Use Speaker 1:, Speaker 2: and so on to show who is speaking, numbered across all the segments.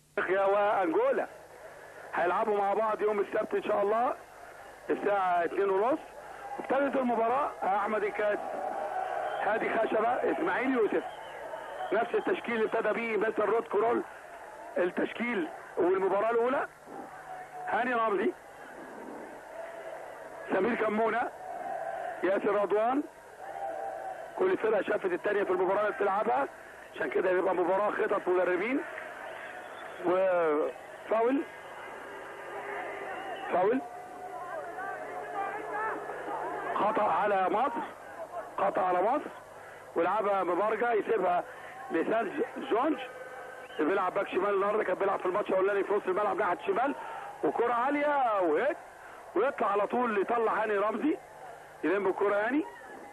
Speaker 1: افريقيا وانجولا هيلعبوا مع بعض يوم السبت ان شاء الله الساعة 2 ونص ابتدت المباراة احمد الكاس هادي خشبة اسماعيل يوسف نفس التشكيل اللي ابتدى بيه مستر رود كرول التشكيل والمباراة الاولى هاني رمزي سمير كمونة ياسر رضوان كل فرقة شافت التانية في المباراة اللي بتلعبها عشان كده يبقى مباراة خطط مدربين وفاول فاول خطأ على مصر خطأ على مصر ولعبها مبارجة يسيبها لسان جونج اللي بيلعب باك شمال النهارده كان بيلعب في الماتش الاولاني في وسط الملعب ناحيه الشمال وكرة عالية وهيك ويطلع على طول يطلع هاني رمزي يلم الكرة هاني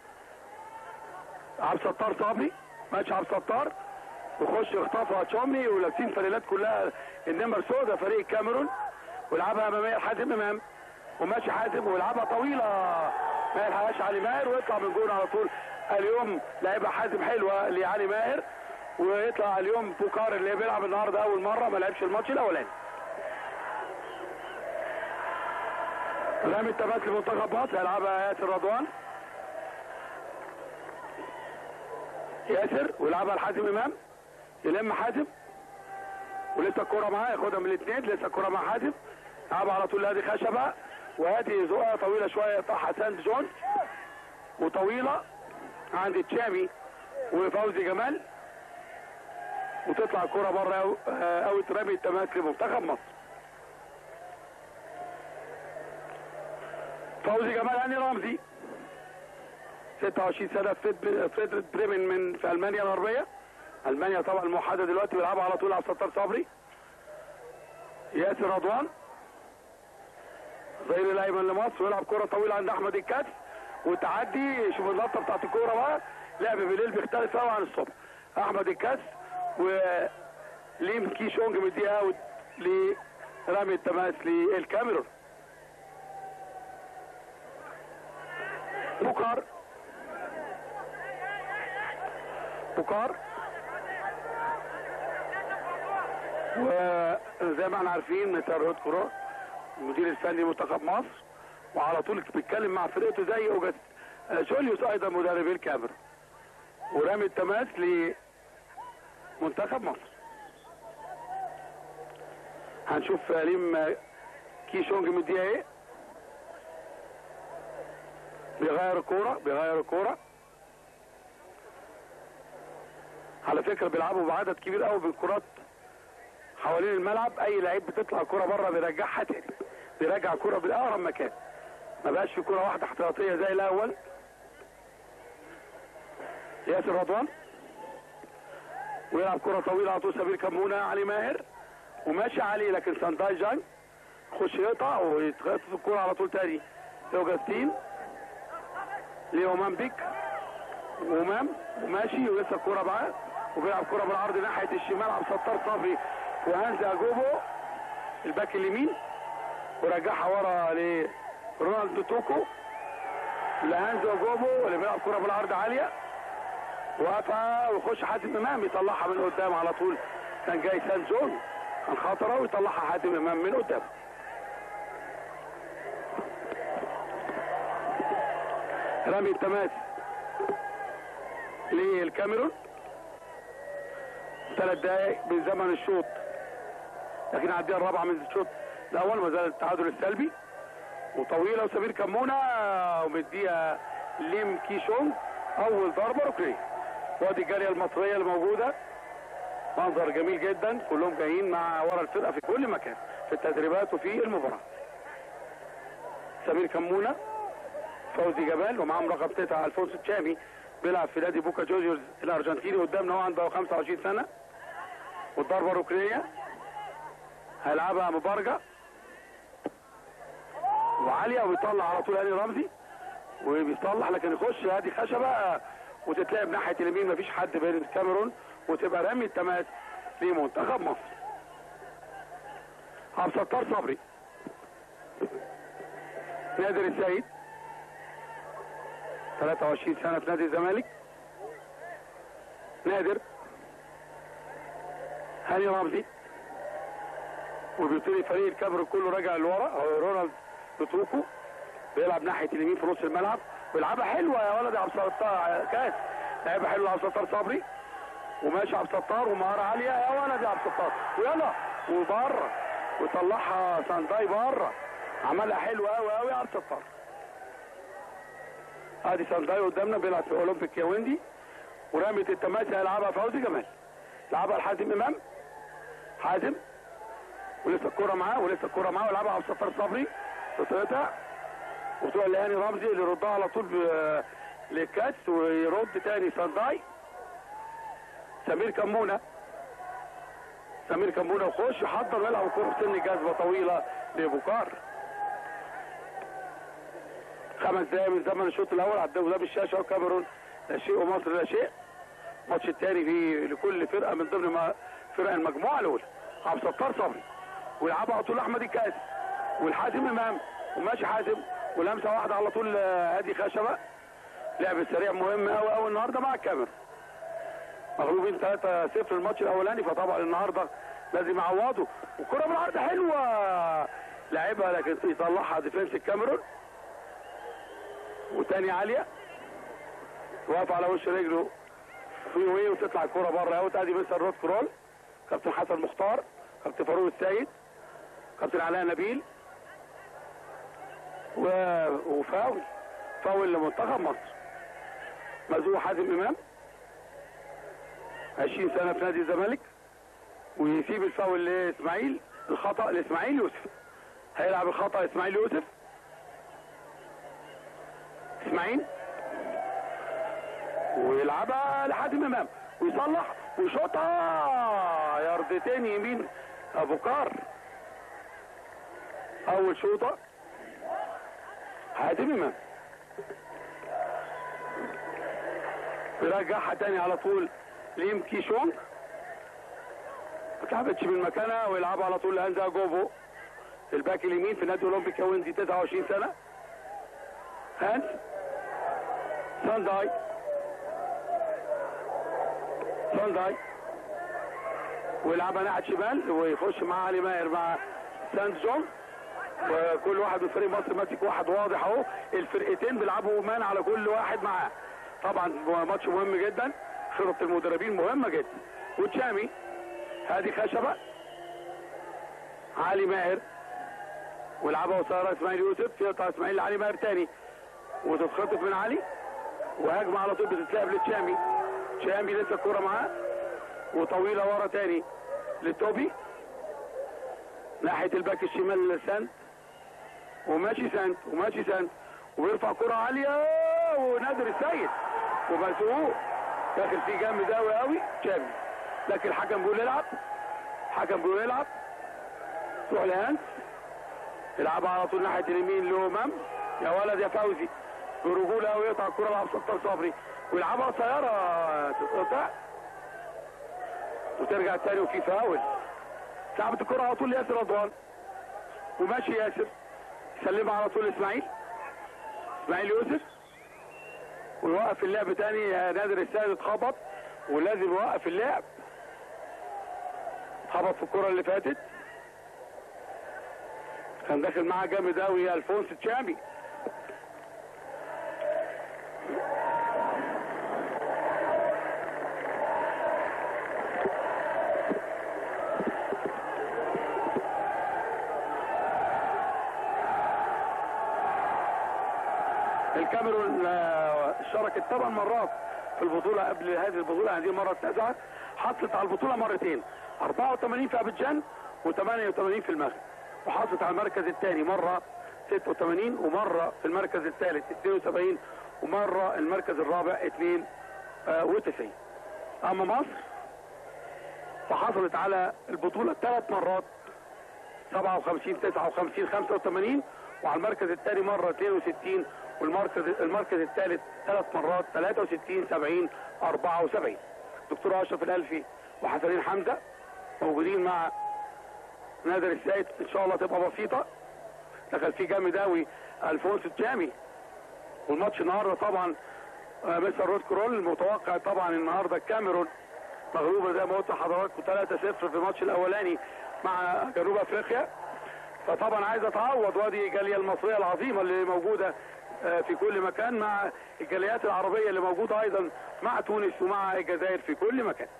Speaker 1: عبد الستار صبري ماتش عبد الستار وخش اخطفها تشومي ولابسين فانيلات كلها النمر سودا فريق الكاميرون ويلعبها اماميه لحازم امام وماشي حازم ويلعبها طويله ما يلحقهاش علي ماهر ويطلع من جون على طول اليوم لعبها حازم حلوه لعلي ماهر ويطلع اليوم بوكار اللي بيلعب النهارده اول مره ما لعبش الماتش الاولاني رامي التماس لمنتخب مصر هيلعبها ياسر رضوان ياسر ويلعبها لحازم امام يلم حازم ولسه الكرة معاه ياخدها من الاثنين لسه الكرة مع حازم يلعبها على طول هادي خشبة وهادي زقها طويلة شوية يقطع حسن جون وطويلة عند تشامي وفوزي جمال وتطلع الكرة بره او, أو ترمي التماس لمنتخب مصر فوزي جمال هاني رمزي 26 سنة في فريدريك بريمن من في ألمانيا الغربية المانيا طبعا الموحده دلوقتي بيلعبها على طول عبد الستار صبري ياسر رضوان ظهير الايمن لمصر ويلعب كره طويله عند احمد الكاس وتعدي شوف اللقطه بتاعت الكوره بقى لعب بالليل بيختلف قوي عن الصبح احمد الكاس وليم كي شونج مديها اوت لرامي التماس للكاميرون بوكار بوكار وزي ما احنا عارفين مستر رود كرة المدير الفني لمنتخب مصر وعلى طول بيتكلم مع فرقته زي اوجست جوليوس ايضا مدرب الكاميرون ورامي التماس لمنتخب مصر هنشوف ليم كيشونج مديها ايه بيغير الكوره بيغير الكوره على فكره بيلعبوا بعدد كبير قوي بالكرات حوالين الملعب اي لعيب بتطلع كرة بره بيرجعها تاني بيرجع كرة بالاقرب مكان ما بقاش في كرة واحدة احتياطية زي الاول ياسر رضوان ويلعب كرة طويلة على طول سمير كمونة علي ماهر وماشي عليه لكن سانداي جانج خش يقطع ويتخطف الكرة على طول تاني لأوجستين لأمام بيك وأمام وماشي ولسه الكرة معاه وبيلعب كرة بالعرض ناحية الشمال عبد الستار صبري وهانز اجوبو الباك اليمين ورجعها ورا لرونالدو توكو لهانز اجوبو اللي بيلعب كرة بالعرض عالية وقفها ويخش حاتم امام يطلعها من قدام على طول كان جاي سان جون كان خطره ويطلعها حاتم امام من قدام رمي التماس للكاميرون ثلاث دقائق من زمن الشوط لكن عديها الرابعه من الشوط الاول ما زال التعادل السلبي وطويله وسمير كمونه ومديها ليم كيشونج اول ضربه ركنيه وادي الجاريه المصريه الموجوده منظر جميل جدا كلهم جايين مع ورا الفرقه في كل مكان في التدريبات وفي المباراه سمير كمونه فوزي جبال ومعاهم رقم تسعه الفونسو تشامي بيلعب في نادي بوكا جونيورز الارجنتيني قدامنا هو عنده 25 سنه والضربه الركنيه هيلعبها مبارجة وعالية وبيطلع على طول هاني رمزي وبيصلح لكن يخش هادي خشبة وتتلعب ناحية اليمين مفيش حد بين الكاميرون وتبقى رمي التماس لمنتخب مصر عبد الستار صبري نادر السيد 23 سنة في نادي الزمالك نادر هاني رمزي وبيبتدي فريق الكاميرون كله راجع لورا هو رونالد بتروكو بيلعب ناحيه اليمين في نص الملعب بيلعبها حلوه يا ولد يا عبد الستار كاس لعبها حلوه عبد الستار صبري وماشي عبد الستار ومهاره عاليه يا ولد يا عبد الستار ويلا وبره وطلعها سانداي بره عملها حلوه قوي قوي يا عبد الستار ادي سانداي قدامنا بيلعب في اولمبيك ياوندي ورميه التماسي هيلعبها فوزي جمال لعبها لحازم امام حازم ولسه الكوره معاه ولسه الكوره معاه ولعبها عبد الستار صبري تتقطع وتروح لهاني رمزي اللي يردها على طول ب- لكاتس ويرد تاني سانداي سمير كمونه سمير كمونه وخش يحضر ويلعب الكوره في سن جذبه طويله لبوكار خمس دقايق من زمن الشوط الاول على قدام الشاشه وكاميرون لا شيء ومصر لا شيء الماتش الثاني في لكل فرقه من ضمن ما- فرق المجموعه الاولى عبد الستار صبري ويلعبها على طول احمد الكاس والحازم امام وماشي حازم ولمسه واحده على طول آه، هادي خشبه لعب السريع مهم قوي قوي النهارده مع الكاميرون مغلوبين 3 0 الماتش الاولاني فطبعا النهارده لازم يعوضوا والكره بالعرض حلوه لعبها لكن يطلعها ديفنس الكاميرون وتاني عاليه واقف على وش رجله في واي وتطلع الكره بره اوت ادي مستر رود كرول كابتن حسن مختار كابتن فاروق السيد كابتن علاء نبيل و... وفاول فاول لمنتخب مصر مزوع حازم امام 20 سنه في نادي الزمالك ويسيب الفاول لاسماعيل الخطا لاسماعيل يوسف هيلعب الخطا اسماعيل يوسف اسماعيل ويلعبها لحازم امام ويصلح ويشوطها ياردتين يمين ابو كار اول شوطه حازم امام يرجعها تاني على طول ليم كيشونج ما اتلعبتش من مكانها ويلعبها على طول لانزا جوفو الباك اليمين في نادي اولمبيك وينزي 29 سنه هانس سانداي سانداي ويلعبها ناحيه شمال ويخش مع علي ماهر مع ساند جون وكل واحد من فريق مصر ماسك واحد واضح اهو الفرقتين بيلعبوا مان على كل واحد معاه طبعا ماتش مهم جدا خطط المدربين مهمه جدا وتشامي هادي خشبه علي ماهر ويلعبها وساره اسماعيل يوسف يقطع اسماعيل لعلي ماهر تاني وتتخطف من علي وهجمه على طول بتتلعب لتشامي تشامي لسه الكوره معاه وطويله ورا تاني لتوبي ناحيه الباك الشمال لسانت وماشي سانت وماشي سانت ويرفع كرة عالية ونادر السيد ومسؤول داخل فيه جامد قوي قوي تشامي لكن الحكم بيقول العب الحكم بيقول العب تروح لهانس يلعبها على طول ناحيه اليمين لامام يا ولد يا فوزي برجوله قوي يقطع الكره لعب ستار صبري ويلعبها قصيره تتقطع وترجع تاني وفي فاول لعبت الكره على طول لياسر رضوان وماشي ياسر يسلمها على طول اسماعيل اسماعيل يوسف ويوقف اللعب تاني يا نادر السيد اتخبط ولازم يوقف اللعب خبط في الكره اللي فاتت كان داخل معاه جامد قوي الفونس تشامي الكاميرون آه، شاركت ثمان مرات في البطوله قبل هذه البطوله هذه المره التاسعه حصلت على البطوله مرتين 84 في ابيجان و88 في المغرب وحصلت على المركز الثاني مره 86 ومره في المركز الثالث 72 ومره المركز الرابع 92 اما مصر فحصلت على البطوله ثلاث مرات 57 59 85 وعلى المركز الثاني مره 62 والمركز المركز الثالث ثلاث مرات 63 70 74 دكتور اشرف الالفي وحسنين حمزه موجودين مع نادر السيد ان شاء الله تبقى بسيطه دخل فيه جامد قوي الفونس الجامي والماتش النهارده طبعا آه، مستر رود كرول متوقع طبعا النهارده الكاميرون مغلوبه زي ما قلت لحضراتكم 3-0 في الماتش الاولاني مع جنوب افريقيا فطبعا عايزه تعوض وادي الجاليه المصريه العظيمه اللي موجوده آه، في كل مكان مع الجاليات العربيه اللي موجوده ايضا مع تونس ومع الجزائر في كل مكان.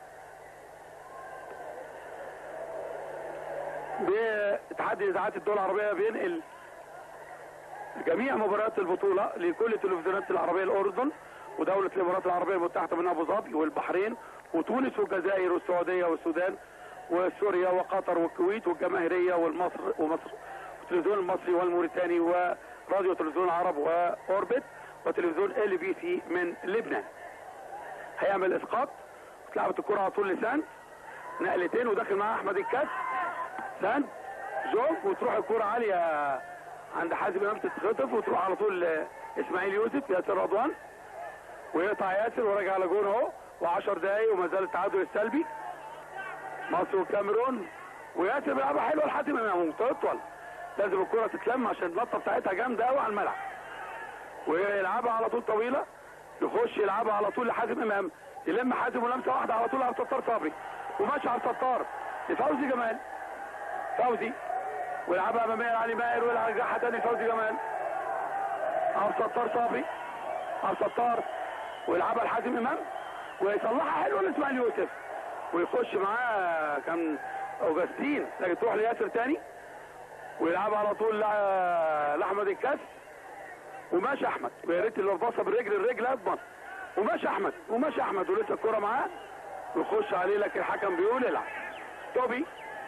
Speaker 1: باتحاد اذاعات الدول العربيه بينقل جميع مباريات البطوله لكل التلفزيونات العربيه الاردن ودوله الامارات العربيه المتحده من ابو ظبي والبحرين وتونس والجزائر والسعوديه والسودان وسوريا وقطر والكويت والجماهيريه والمصر ومصر والتلفزيون المصري والموريتاني وراديو تلفزيون العرب واوربت وتلفزيون ال بي سي من لبنان. هيعمل اسقاط اتلعبت الكره على طول لساند نقلتين وداخل معاه احمد الكاس ساند جوف وتروح الكره عاليه عند حازم امام تتخطف وتروح على طول اسماعيل يوسف ياسر رضوان ويقطع ياسر وراجع على جون اهو و10 دقايق وما زال التعادل السلبي مصر والكاميرون وياسر بيلعبها حلوه لحد ما تطول لازم الكره تتلم عشان اللطه بتاعتها جامده قوي على الملعب ويلعبها على طول طويله يخش يلعبها على طول لحازم امام يلم حازم ولمسه واحده على طول على ستار صبري وماشي على ستار لفوزي جمال فوزي ويلعبها اماميه لعلي ماهر ويلعبها تاني فوزي جمال عبد ستار صبري عبد ستار ويلعبها لحازم امام ويصلحها حلوه لاسماعيل يوسف ويخش معاه كان اوجستين لكن تروح لياسر تاني ويلعبها على طول لاحمد الكاس وماشي احمد ويا ريت اللي باصه بالرجل الرجل اضمن وماشي احمد وماشي احمد ولسه الكوره معاه ويخش عليه لكن الحكم بيقول العب توبي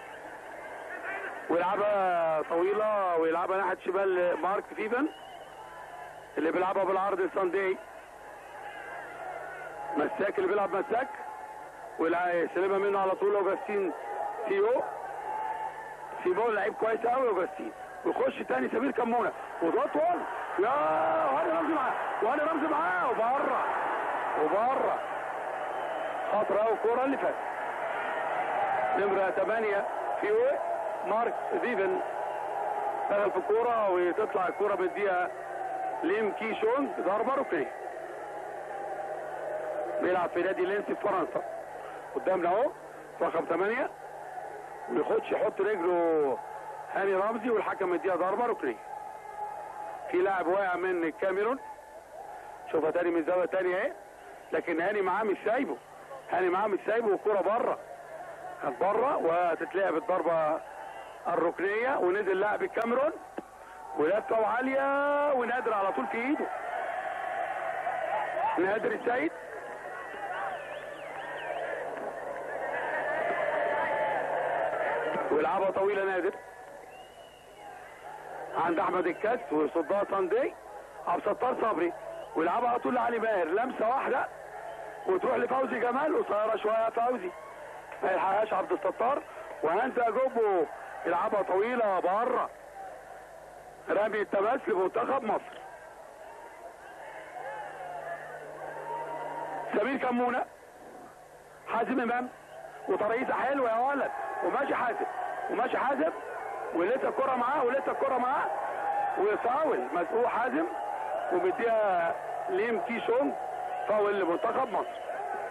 Speaker 1: ويلعبها طويله ويلعبها ناحيه شمال مارك فيفن اللي بيلعبها بالعرض الساندي مساك اللي بيلعب مساك ويستلمها منه على طول اوجستين سيو سيبو لعيب كويس قوي اوجستين ويخش تاني سمير كمونه وتطول يا وهاني رمزي معاه وهاني رمزي معاه وبره وبره خطر قوي الكوره اللي فاتت نمره 8 فيو مارك فيفن اشتغل في الكوره وتطلع الكوره مديها ليم كي شونج ضربه ركنيه بيلعب في نادي لينس في فرنسا قدامنا اهو رقم 8 ويخش يحط رجله هاني رمزي والحكم مديها ضربه ركنيه في لاعب واقع من الكاميرون شوفها تاني من زاويه تانية اهي لكن هاني معاه مش سايبه هاني معاه مش سايبه والكوره بره كانت بره وتتلعب الضربه الركنيه ونزل لاعب الكاميرون ولفه عاليه ونادر على طول في ايده نادر السيد ويلعبها طويله نادر عند احمد الكاس ويصدها صندي عبد الستار صبري ويلعبها على طول لعلي ماهر لمسه واحده وتروح لفوزي جمال قصيره شويه فوزي ما يلحقهاش عبد الستار وهانزا جوبو يلعبها طويله بره رامي التماس لمنتخب مصر سمير كمونه حازم امام وترقيصه حلوه يا ولد وماشي حازم وماشي حازم ولسه الكره معاه ولسه الكره معاه وفاول مسؤول حازم ومديها ليم كي شونج فاول لمنتخب مصر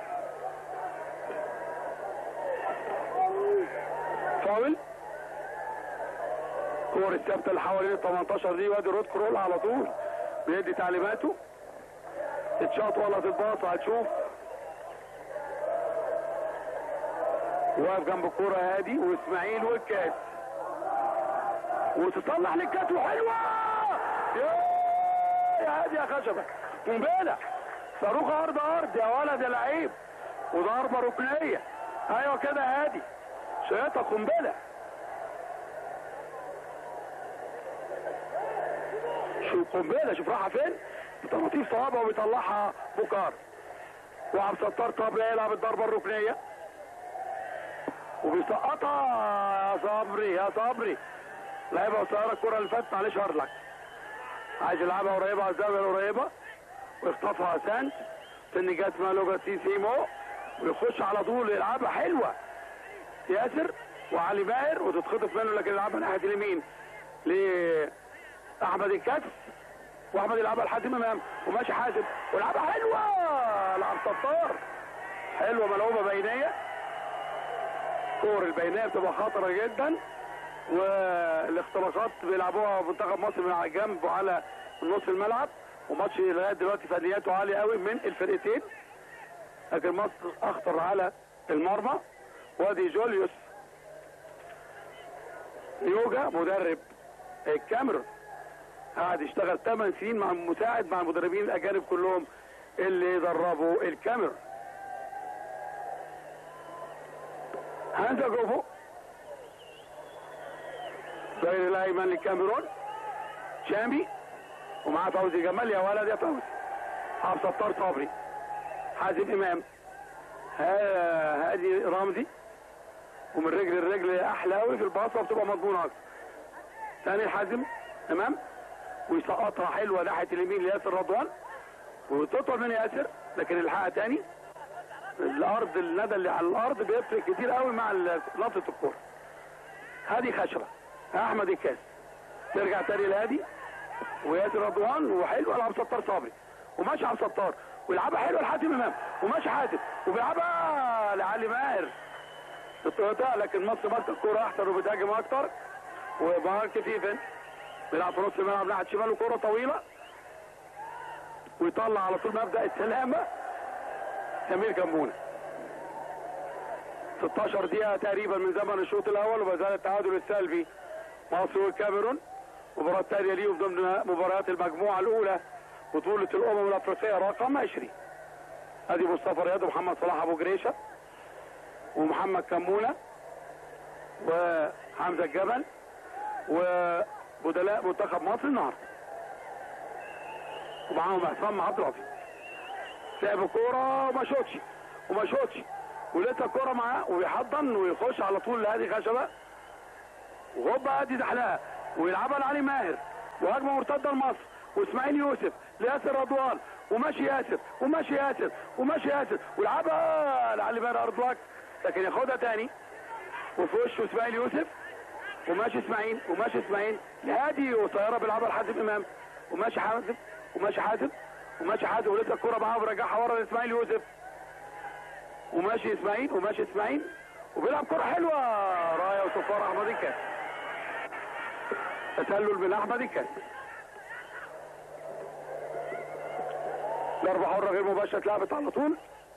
Speaker 1: فاول كور الثابته اللي حوالين ال 18 دي وادي رود كرول على طول بيدي تعليماته تتشاط ولا تتباص هتشوف واقف جنب الكوره هادي واسماعيل والكاس وتصلح للكاس وحلوه يا هادي يا خشبه قنبله صاروخ ارض ارض يا ولد يا لعيب وضربه ركنيه ايوه كده هادي شيطه قنبله شوف قنبله شوف رايحه فين بتلطيف صوابعه وبيطلعها بوكار وعبد الستار طب يلعب الضربه الركنيه وبيسقطها يا صبري يا صبري لعبها قصيره الكره اللي فاتت معلش هارلك عايز يلعبها قريبه على الزاويه القريبه ويخطفها سانت سن جت اسمها لوجاسي سيمو ويخش على طول يلعبها حلوه ياسر وعلي ماهر وتتخطف منه لكن يلعبها ناحيه اليمين لاحمد الكتف واحمد يلعبها لحازم امام وماشي حازم ويلعبها حلوه لعب ستار حلوه ملعوبه بينيه كور البينيه بتبقى خطره جدا والاختراقات بيلعبوها منتخب مصر من على الجنب وعلى نص الملعب وماتش لغايه دلوقتي فنياته عاليه قوي من الفرقتين لكن مصر اخطر على المرمى وادي جوليوس يوجا مدرب الكاميرون قعد يشتغل 8 سنين مع مساعد مع المدربين الاجانب كلهم اللي دربوا الكاميرون هانزا جوفو غير الايمن للكاميرون شامبي ومعاه فوزي جمال يا ولد يا فوزي عبد الستار صبري حازم امام هادي رمزي ومن رجل لرجل احلى قوي في الباصه وبتبقى مضمونه اكتر ثاني حازم امام ويسقطها حلوه ناحيه اليمين لياسر رضوان وتطول من ياسر لكن الحقها تاني الارض الندى اللي على الارض بيفرق كتير قوي مع نقطه الكوره هادي خشبه احمد الكاس ترجع تاني لهادي وياسر رضوان وحلو العب ستار صبري وماشي عبد الستار ويلعبها حلوه لحاتم امام وماشي حاتم وبيلعبها لعلي ماهر الطيوتا لكن مصر ماسكه الكوره احسن وبتهاجم اكتر ومارك ستيفن بيلعب في نص الملعب ناحيه شماله كوره طويله ويطلع على طول مبدا السلامه سمير جنبونه 16 دقيقه تقريبا من زمن الشوط الاول وما زال التعادل السلبي مصر والكاميرون مباراه ثانيه ليهم ضمن مباريات المجموعه الاولى بطوله الامم الافريقيه رقم 20 ادي مصطفى رياض ومحمد صلاح ابو جريشه ومحمد كمونه وحمزه الجبل وبدلاء منتخب مصر النهارده ومعاهم عصام عبد العظيم لعب كوره وما شوتش وما شوتش ولسه الكوره معاه ويحضن ويخش على طول لهادي خشبه وهوبا ادي زحلقه ويلعبها لعلي ماهر وهجمه مرتده لمصر واسماعيل يوسف لياسر رضوان وماشي ياسر وماشي ياسر وماشي ياسر ويلعبها لعلي ماهر ارض وقت لكن ياخدها تاني وفي وشه اسماعيل يوسف وماشي اسماعيل وماشي اسماعيل لهادي وطياره بيلعبها لحازم امام وماشي حازم وماشي حازم وماشي حازم ولسه الكوره معاه ورجعها ورا لاسماعيل يوسف وماشي اسماعيل وماشي اسماعيل وبيلعب كرة حلوة راية وصفار احمد الكاس تسلل من احمد الكاس ضربة حرة غير مباشرة اتلعبت على طول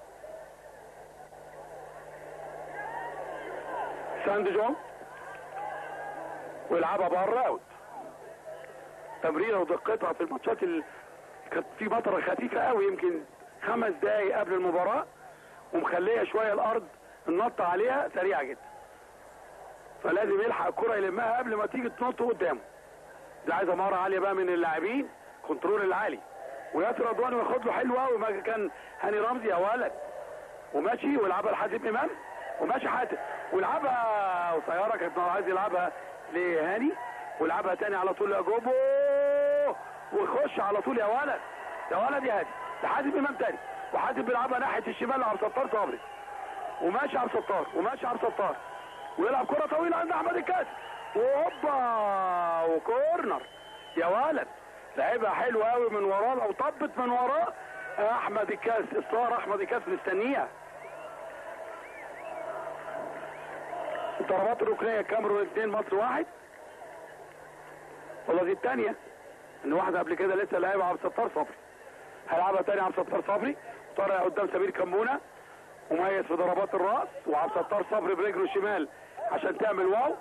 Speaker 1: ساند جون ويلعبها بره اوت تمريره ودقتها في الماتشات اللي كانت في فتره خفيفه قوي يمكن خمس دقايق قبل المباراه ومخليه شويه الارض النط عليها سريعه جدا فلازم يلحق الكره يلمها قبل ما تيجي تنط قدامه دي عايزه مهاره عاليه بقى من اللاعبين كنترول العالي وياسر رضوان ياخد له حلو قوي ما كان هاني رمزي يا ولد وماشي ويلعبها لحازم امام وماشي حاتم ويلعبها وسياره كانت عايز يلعبها لهاني ويلعبها تاني على طول لاجوبو ويخش على طول يا ولد يا ولد يا هادي لحازم امام تاني وحازم بيلعبها ناحيه الشمال لعبد الستار صبري وماشي عبد الستار وماشي عبد الستار ويلعب كره طويله عند احمد الكاس وهوبا وكورنر يا ولد لعبها حلوه قوي من وراه لو طبت من وراه احمد الكاس اصرار احمد الكاس مستنيها الضربات الركنيه الكاميرون اثنين مصر واحد والله دي الثانيه ان واحده قبل كده لسه لعبها عبد الستار صبري هيلعبها تاني عبد الستار صبري طالع قدام سمير كمونه مميز في ضربات الراس وعبد الستار صبري برجله الشمال عشان تعمل واو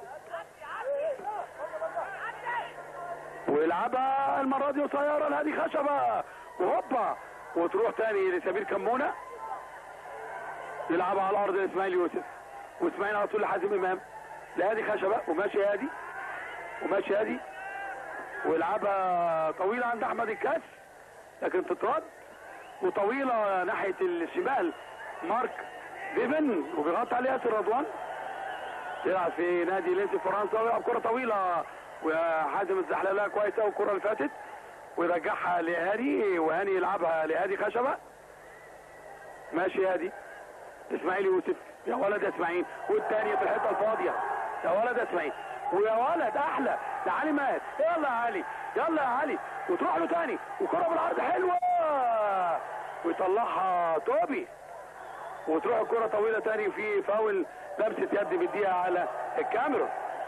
Speaker 1: ويلعبها المره دي قصيره لهادي خشبه وهوبا وتروح تاني لسمير كمونه يلعبها على الارض لاسماعيل يوسف واسماعيل على طول لحازم امام لهادي خشبه وماشي هادي وماشي هادي ويلعبها طويله عند احمد الكاس لكن تترد وطويله ناحيه الشمال مارك ديفن وبيغطي عليها ياسر رضوان يلعب في نادي لينسي فرنسا ويلعب كره طويله وحازم الزحلقه كويس قوي الكره اللي فاتت ويرجعها لهادي وهاني يلعبها لهادي خشبه ماشي هادي اسماعيل يوسف يا ولد يا اسماعيل والثانيه في الحته الفاضيه يا ولد يا اسماعيل ويا ولد احلى لعلي مات يلا يا علي يلا يا علي وتروح له تاني وكره بالعرض حلوه ويطلعها توبي وتروح الكره طويله تاني في فاول لمسه يد بيديها على الكاميرون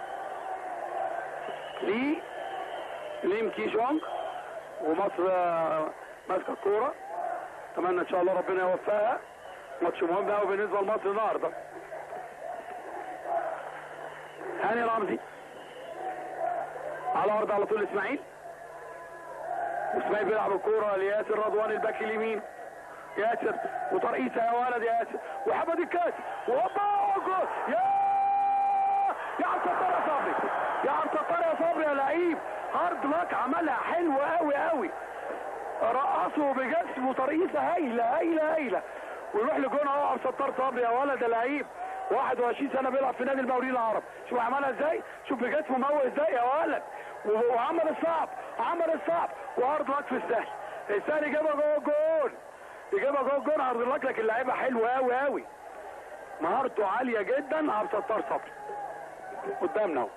Speaker 1: لي ليم كي جونج ومصر آه، ماسكه الكوره اتمنى ان شاء الله ربنا يوفقها ماتش مهم قوي بالنسبه لمصر النهارده هاني رمزي على الارض على طول اسماعيل واسماعيل بيلعب الكوره لياسر رضوان الباك اليمين ياسر وترقيصه يا ولد يا ياسر وحمد الكاس وهوبا جول يا يا عم ستار يا صبري يا عم ستار يا صبري يا لعيب هارد لاك عملها حلوه قوي قوي رقصه بجسمه ترقيصه هايله هايله هايله ويروح لجون اهو عبد الستار صبري يا ولد يا لعيب 21 سنه بيلعب في نادي المقاولين العرب شوف عملها ازاي شوف بجسمه موه ازاي يا ولد و- وعمل الصعب عمل الصعب وهارد لاك في السهل السهل يجيبها جوه الجون يجيبها جوه الجون هارد لاك لكن لعيبه حلوه قوي قوي مهارته عاليه جدا عبد الستار صبري قدامنا اهو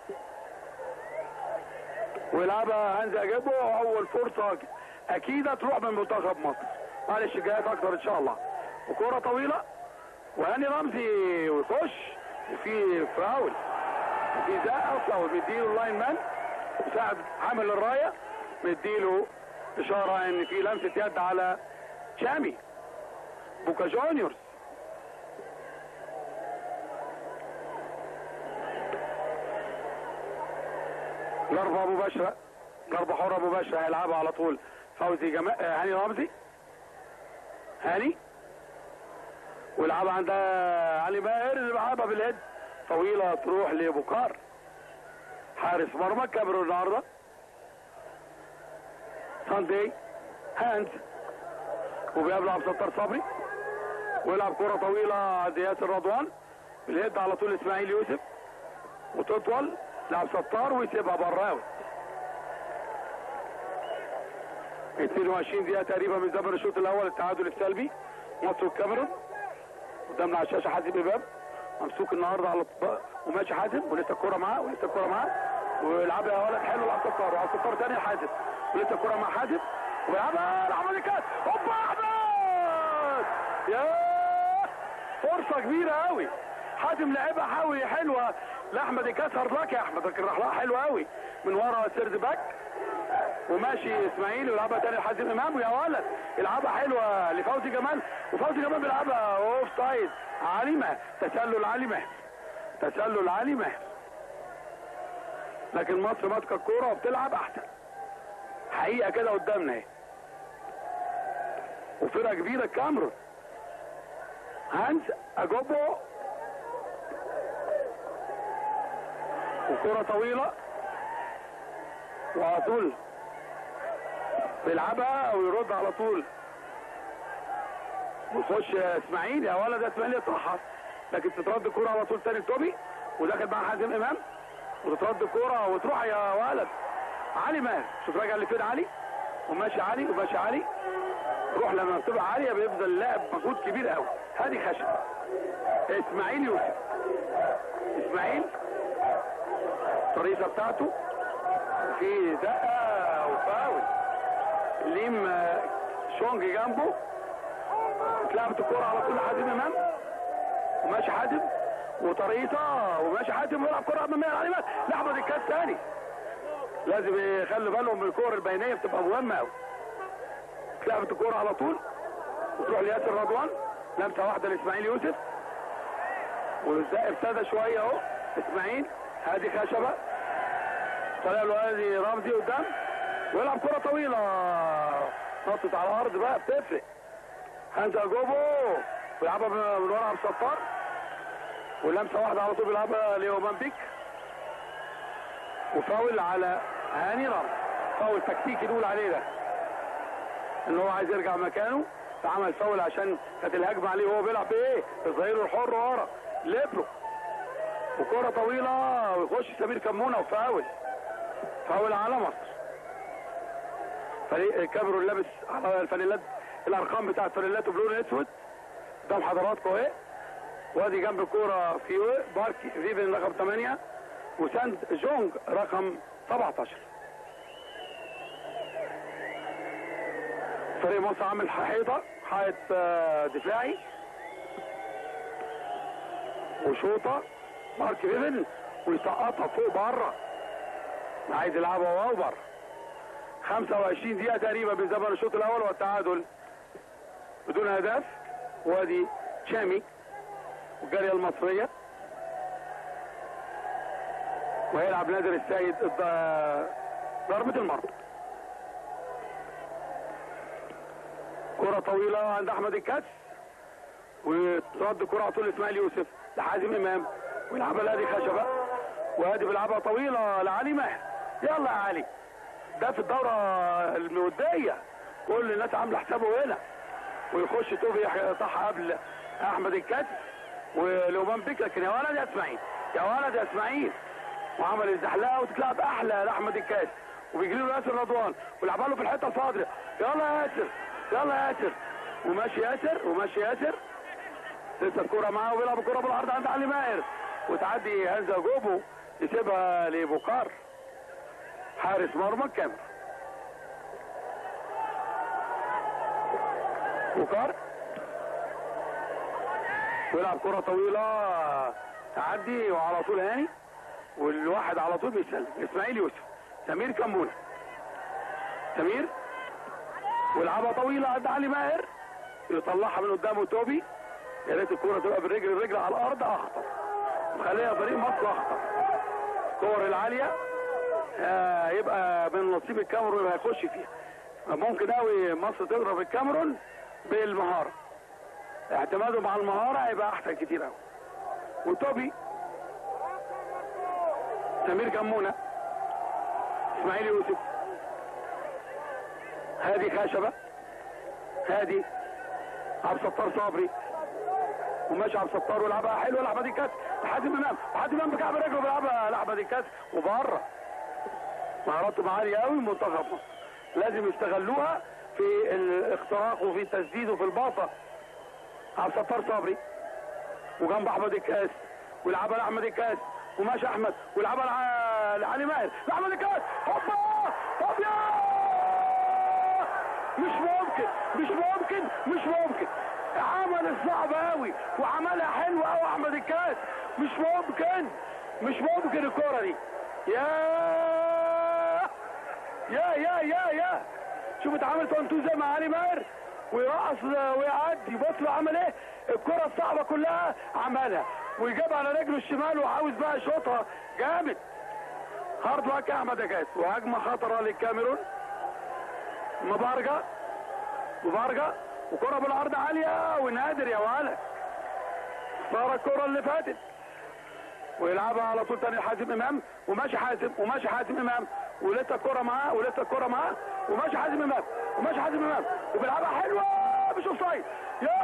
Speaker 1: ويلعبها هانز اجيبه اول فرصه اكيد هتروح من منتخب مصر معلش جايات اكتر ان شاء الله وكره طويله وهاني رمزي ويخش وفي فاول وفي زقه فاول بيديله اللاين مان مساعد حامل الرايه مديله اشاره ان في لمسه يد على شامي بوكا جونيورز ضربه مباشره ضربه حره مباشره هيلعبها على طول فوزي جمال آه، هاني رمزي هاني ويلعبها عند علي ماهر اللي بيلعبها بالهيد طويله تروح لبوكار حارس مرمى كاميرون النهارده ساندي هاند وبيلعب ستار صبري ويلعب كره طويله عند ياسر رضوان بالهيد على طول اسماعيل يوسف وتطول لعب ستار ويسيبها بره قوي 22 دقيقة تقريبا من زمن الشوط الأول التعادل السلبي مصر والكاميرون قدامنا على الشاشة حازم إمام ممسوك النهارده على الطبق وماشي حازم ولسه الكورة معاه ولسه الكورة معاه ويلعبها يا ولد حلو لعب ستار وعلى ستار تاني لحازم ولسه الكورة مع حازم ويلعبها لأحمد الكاس هوبا أحمد يا فرصة كبيرة قوي حازم لعبها حاوي حلوة لأحمد الكاس هارد يا أحمد لكن راح لها حلوة قوي من ورا سيرد باك وماشي اسماعيل ويلعبها تاني لحازم امام ويا ولد يلعبها حلوه لفوزي جمال وفوزي جمال بيلعبها اوف سايد علي ماهر تسلل علي ماهر تسلل علي ماهر لكن مصر ماسكه الكوره وبتلعب احسن حقيقه كده قدامنا اهي وفرقه كبيره الكاميرون هانز اجوبو وكره طويله وعلى طول بيلعبها ويرد على طول ويخش اسماعيل يا ولد يا اسماعيل يطرحها لكن تترد الكوره على طول تاني توبي وداخل مع حازم امام وتترد الكوره وتروح يا ولد علي ماهر شوف راجع لفين علي وماشي علي وماشي علي روح لما بتبقى عاليه بيفضل اللاعب مجهود كبير قوي هادي خشب اسماعيل يوسف اسماعيل الطريقه بتاعته في زقه وفاول ليم آه، شونج جنبه اتلعبت الكوره على طول حازم امام وماشي حازم وطريقه وماشي حازم ويلعب كره اماميه على اليمين لحظه الكاس تاني لازم يخلي بالهم من الكور البينيه بتبقى مهمه قوي اتلعبت الكوره على طول وتروح لياسر رضوان لمسه واحده لاسماعيل يوسف والزق ابتدى شويه اهو اسماعيل هادي خشبه طلع له هادي رمزي قدام ويلعب كره طويله نطت على الارض بقى بتفرق هانزا جوبو بيلعبها من من ورا عبد الستار ولمسه واحده على طول بيلعبها ليو بيك وفاول على هاني رمزي فاول تكتيكي نقول عليه ده ان هو عايز يرجع مكانه فعمل فاول عشان كانت الهجمه عليه وهو بيلعب بايه؟ الظهير الحر ورا ليبرو وكره طويله ويخش سمير كمونه وفاول فاول على مصر فريق كاميرون لابس على الفانيلات الارقام بتاعت فانيلاته بلون اسود قدام حضراتكم اهي وادي جنب الكوره في باركي فيفن رقم 8 وساند جونج رقم 17 فريق مصر عامل حيطه حائط آه، دفاعي وشوطه مارك ايفن ويسقطها فوق بره عايز يلعبها واو بره 25 دقيقه تقريبا من زمن الشوط الاول والتعادل بدون اهداف وادي تشامي والجاريه المصريه ويلعب نادر السيد ضد ضربه المرمى كرة طويلة عند أحمد الكاس وترد كرة على طول إسماعيل يوسف لحازم إمام ويلعبها لهادي خشبة وهادي بيلعبها طويلة لعلي ماهر يلا يا علي ده في الدورة المودية كل الناس عاملة حسابه هنا ويخش توفي يقطعها قبل أحمد الكاس ولومان بيك لكن يا ولد يا إسماعيل يا ولد يا إسماعيل وعمل الزحلقة وتتلعب أحلى لأحمد الكاس وبيجري له ياسر رضوان ويلعبها له في الحتة الفاضية يلا يا ياسر يلا يا ياسر وماشي ياسر وماشي ياسر لسه الكرة معاه وبيلعب الكرة بالعرض عند علي ماهر وتعدي هانزا جوبو يسيبها لبوكار حارس مرمى الكاميرا بوكار ويلعب كرة طويلة تعدي وعلى طول هاني والواحد على طول بيسلم اسماعيل يوسف سمير كمونة سمير ويلعبها طويلة عند علي ماهر يطلعها من قدامه توبي يا ريت الكوره تبقى بالرجل الرجل على الارض اخطر خليها فريق مصر اخطر الكور العاليه آه يبقى من نصيب الكاميرون هيخش فيها ممكن قوي مصر تضرب الكاميرون بالمهاره اعتمادهم على المهاره هيبقى احسن كتير قوي وتوبي سمير كمونه اسماعيل يوسف هادي خشبه هادي عبد الستار صبري وماشي عبد الستار ويلعبها حلوه لاحمد الكاس لحازم امام وحازم امام بكعب رجله بيلعبها لاحمد الكاس وبره مهاراتهم عاليه قوي منتخب مصر لازم يستغلوها في الاختراق وفي التسديد وفي الباصه عبد الستار صبري وجنب احمد الكاس ويلعبها لاحمد الكاس وماشي احمد ويلعبها لعلي ماهر لاحمد الكاس هوبا هوبا مش ممكن مش ممكن مش ممكن عمل الصعب قوي وعملها حلو قوي احمد الكاس مش ممكن مش ممكن الكره دي يا يا يا يا يا شوف اتعمل تونتو زي مع علي ماهر ويرقص ويعدي بص له عمل ايه الكره الصعبه كلها عملها ويجاب على رجله الشمال وعاوز بقى يشوطها جامد هارد لاك يا احمد الكاس وهجمه خطره للكاميرون مبارجه مبارجه وكرة بالعرض عالية ونادر يا ولد صار الكرة اللي فاتت ويلعبها على طول تاني حازم امام وماشي حازم وماشي حازم امام ولسه الكرة معاه ولسه الكرة معاه وماشي حازم امام وماشي حازم امام وبيلعبها حلوة مش اوف سايد يا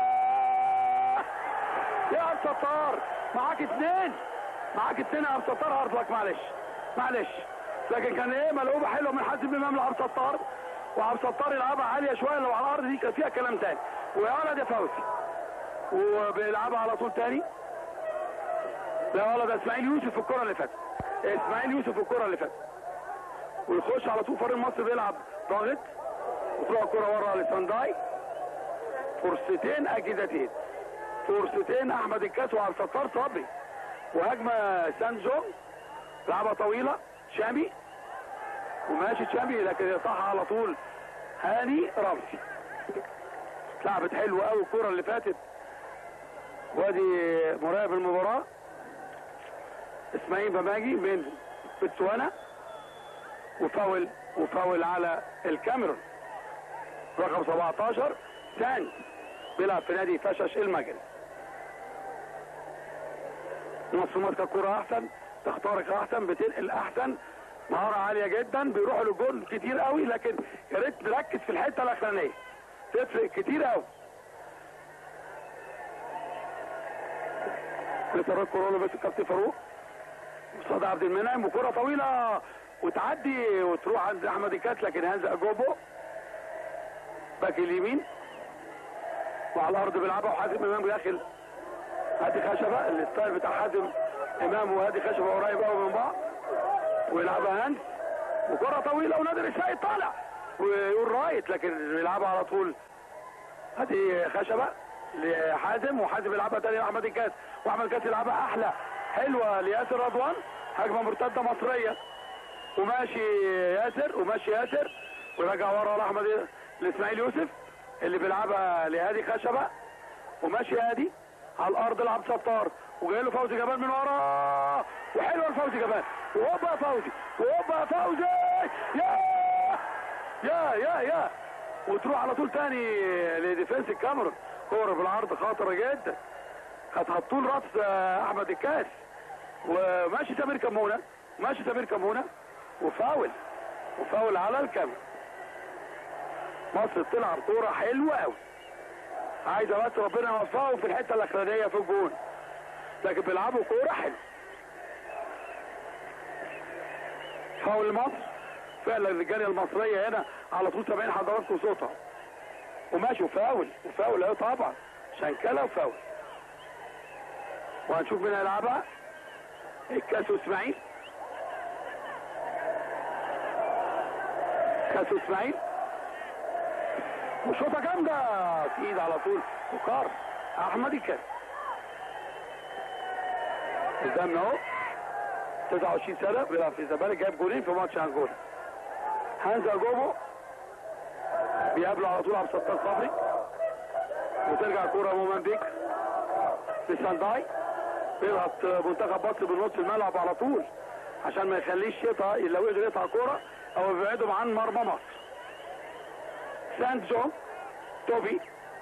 Speaker 1: يا عبد الستار معاك اثنين معاك اثنين يا عبد الستار هارد لك معلش معلش لكن كان ايه ملعوبه حلوه من حازم امام لعبد الستار وعبد الستار يلعبها عاليه شويه لو على الارض دي كان فيها كلام تاني ويا ولد يا فوزي وبيلعبها على طول تاني لا ولد اسماعيل يوسف في الكره اللي فاتت اسماعيل يوسف في الكره اللي فاتت ويخش على طول فريق مصر بيلعب ضاغط وتروح الكره ورا لسانداي فرصتين اكيدتين فرصتين احمد الكاس وعبد الستار صبري وهجمه سانجو لعبه طويله شامي وماشي شامي لكن يقطعها على طول هاني رمسي لعبت حلوه قوي الكره اللي فاتت وادي مراقب المباراه اسماعيل بماجي من بتسوانا وفاول وفاول على الكاميرون رقم 17 ثاني بيلعب في نادي فشش المجري مصر ماسكه الكوره احسن تخترق احسن بتنقل احسن مهارة عالية جدا بيروحوا للجول كتير قوي لكن يا ريت نركز في الحتة الأخرانية تفرق كتير قوي لسه كورونا بس الكابتن فاروق قصاد عبد المنعم وكرة طويلة وتعدي وتروح عند أحمد الكاس لكن هانز أجوبو باك اليمين وعلى الأرض بيلعبها وحازم إمام داخل هادي خشبة الستايل بتاع حازم إمام وهادي خشبة قريب قوي من بعض ويلعبها هانس وكرة طويلة ونادر السيد طالع ويقول رايت لكن يلعبها على طول هذه خشبة لحازم وحازم يلعبها تاني لاحمد الكاس واحمد الكاس يلعبها احلى حلوه لياسر رضوان هجمه مرتده مصريه وماشي ياسر وماشي ياسر ورجع ورا لاحمد لاسماعيل يوسف اللي بيلعبها لهادي خشبه وماشي هادي على الارض لعب ستار وجاي له فوزي جمال من ورا وحلوه لفوزي جمال وهوبا يا فوزي وهوبا يا فوزي يا يا يا يا وتروح على طول تاني لديفنس الكاميرون كوره بالعرض خطره جدا كانت هتطول راس احمد الكاس وماشي سمير كمونه ماشي سمير كمونه وفاول وفاول على الكاميرا مصر بتلعب كوره حلوه قوي عايزه بس ربنا يوفقهم في الحته الاخرانيه في الجون لكن بيلعبوا كوره حلوه فاول مصر فعلا الرجاله المصريه هنا على طول سامعين حضراتكم صوتها وماشي وفاول وفاول اهو طبعا شنكله وفاول وهنشوف مين هيلعبها الكاس اسماعيل كاس اسماعيل وشوطه جامده في ايد على طول وكار احمد الكاس قدامنا اهو 29 سنه بيلعب في الزمالك جايب جولين في ماتش انجولا هانزا جوبو بيقابله على طول عبد الستار صبري وترجع الكوره مومنبيك لسانداي بيضغط منتخب مصر بنص الملعب على طول عشان ما يخليش شيطه لو قدر يقطع كوره او يبعدهم عن مرمى مصر ساند جو توبي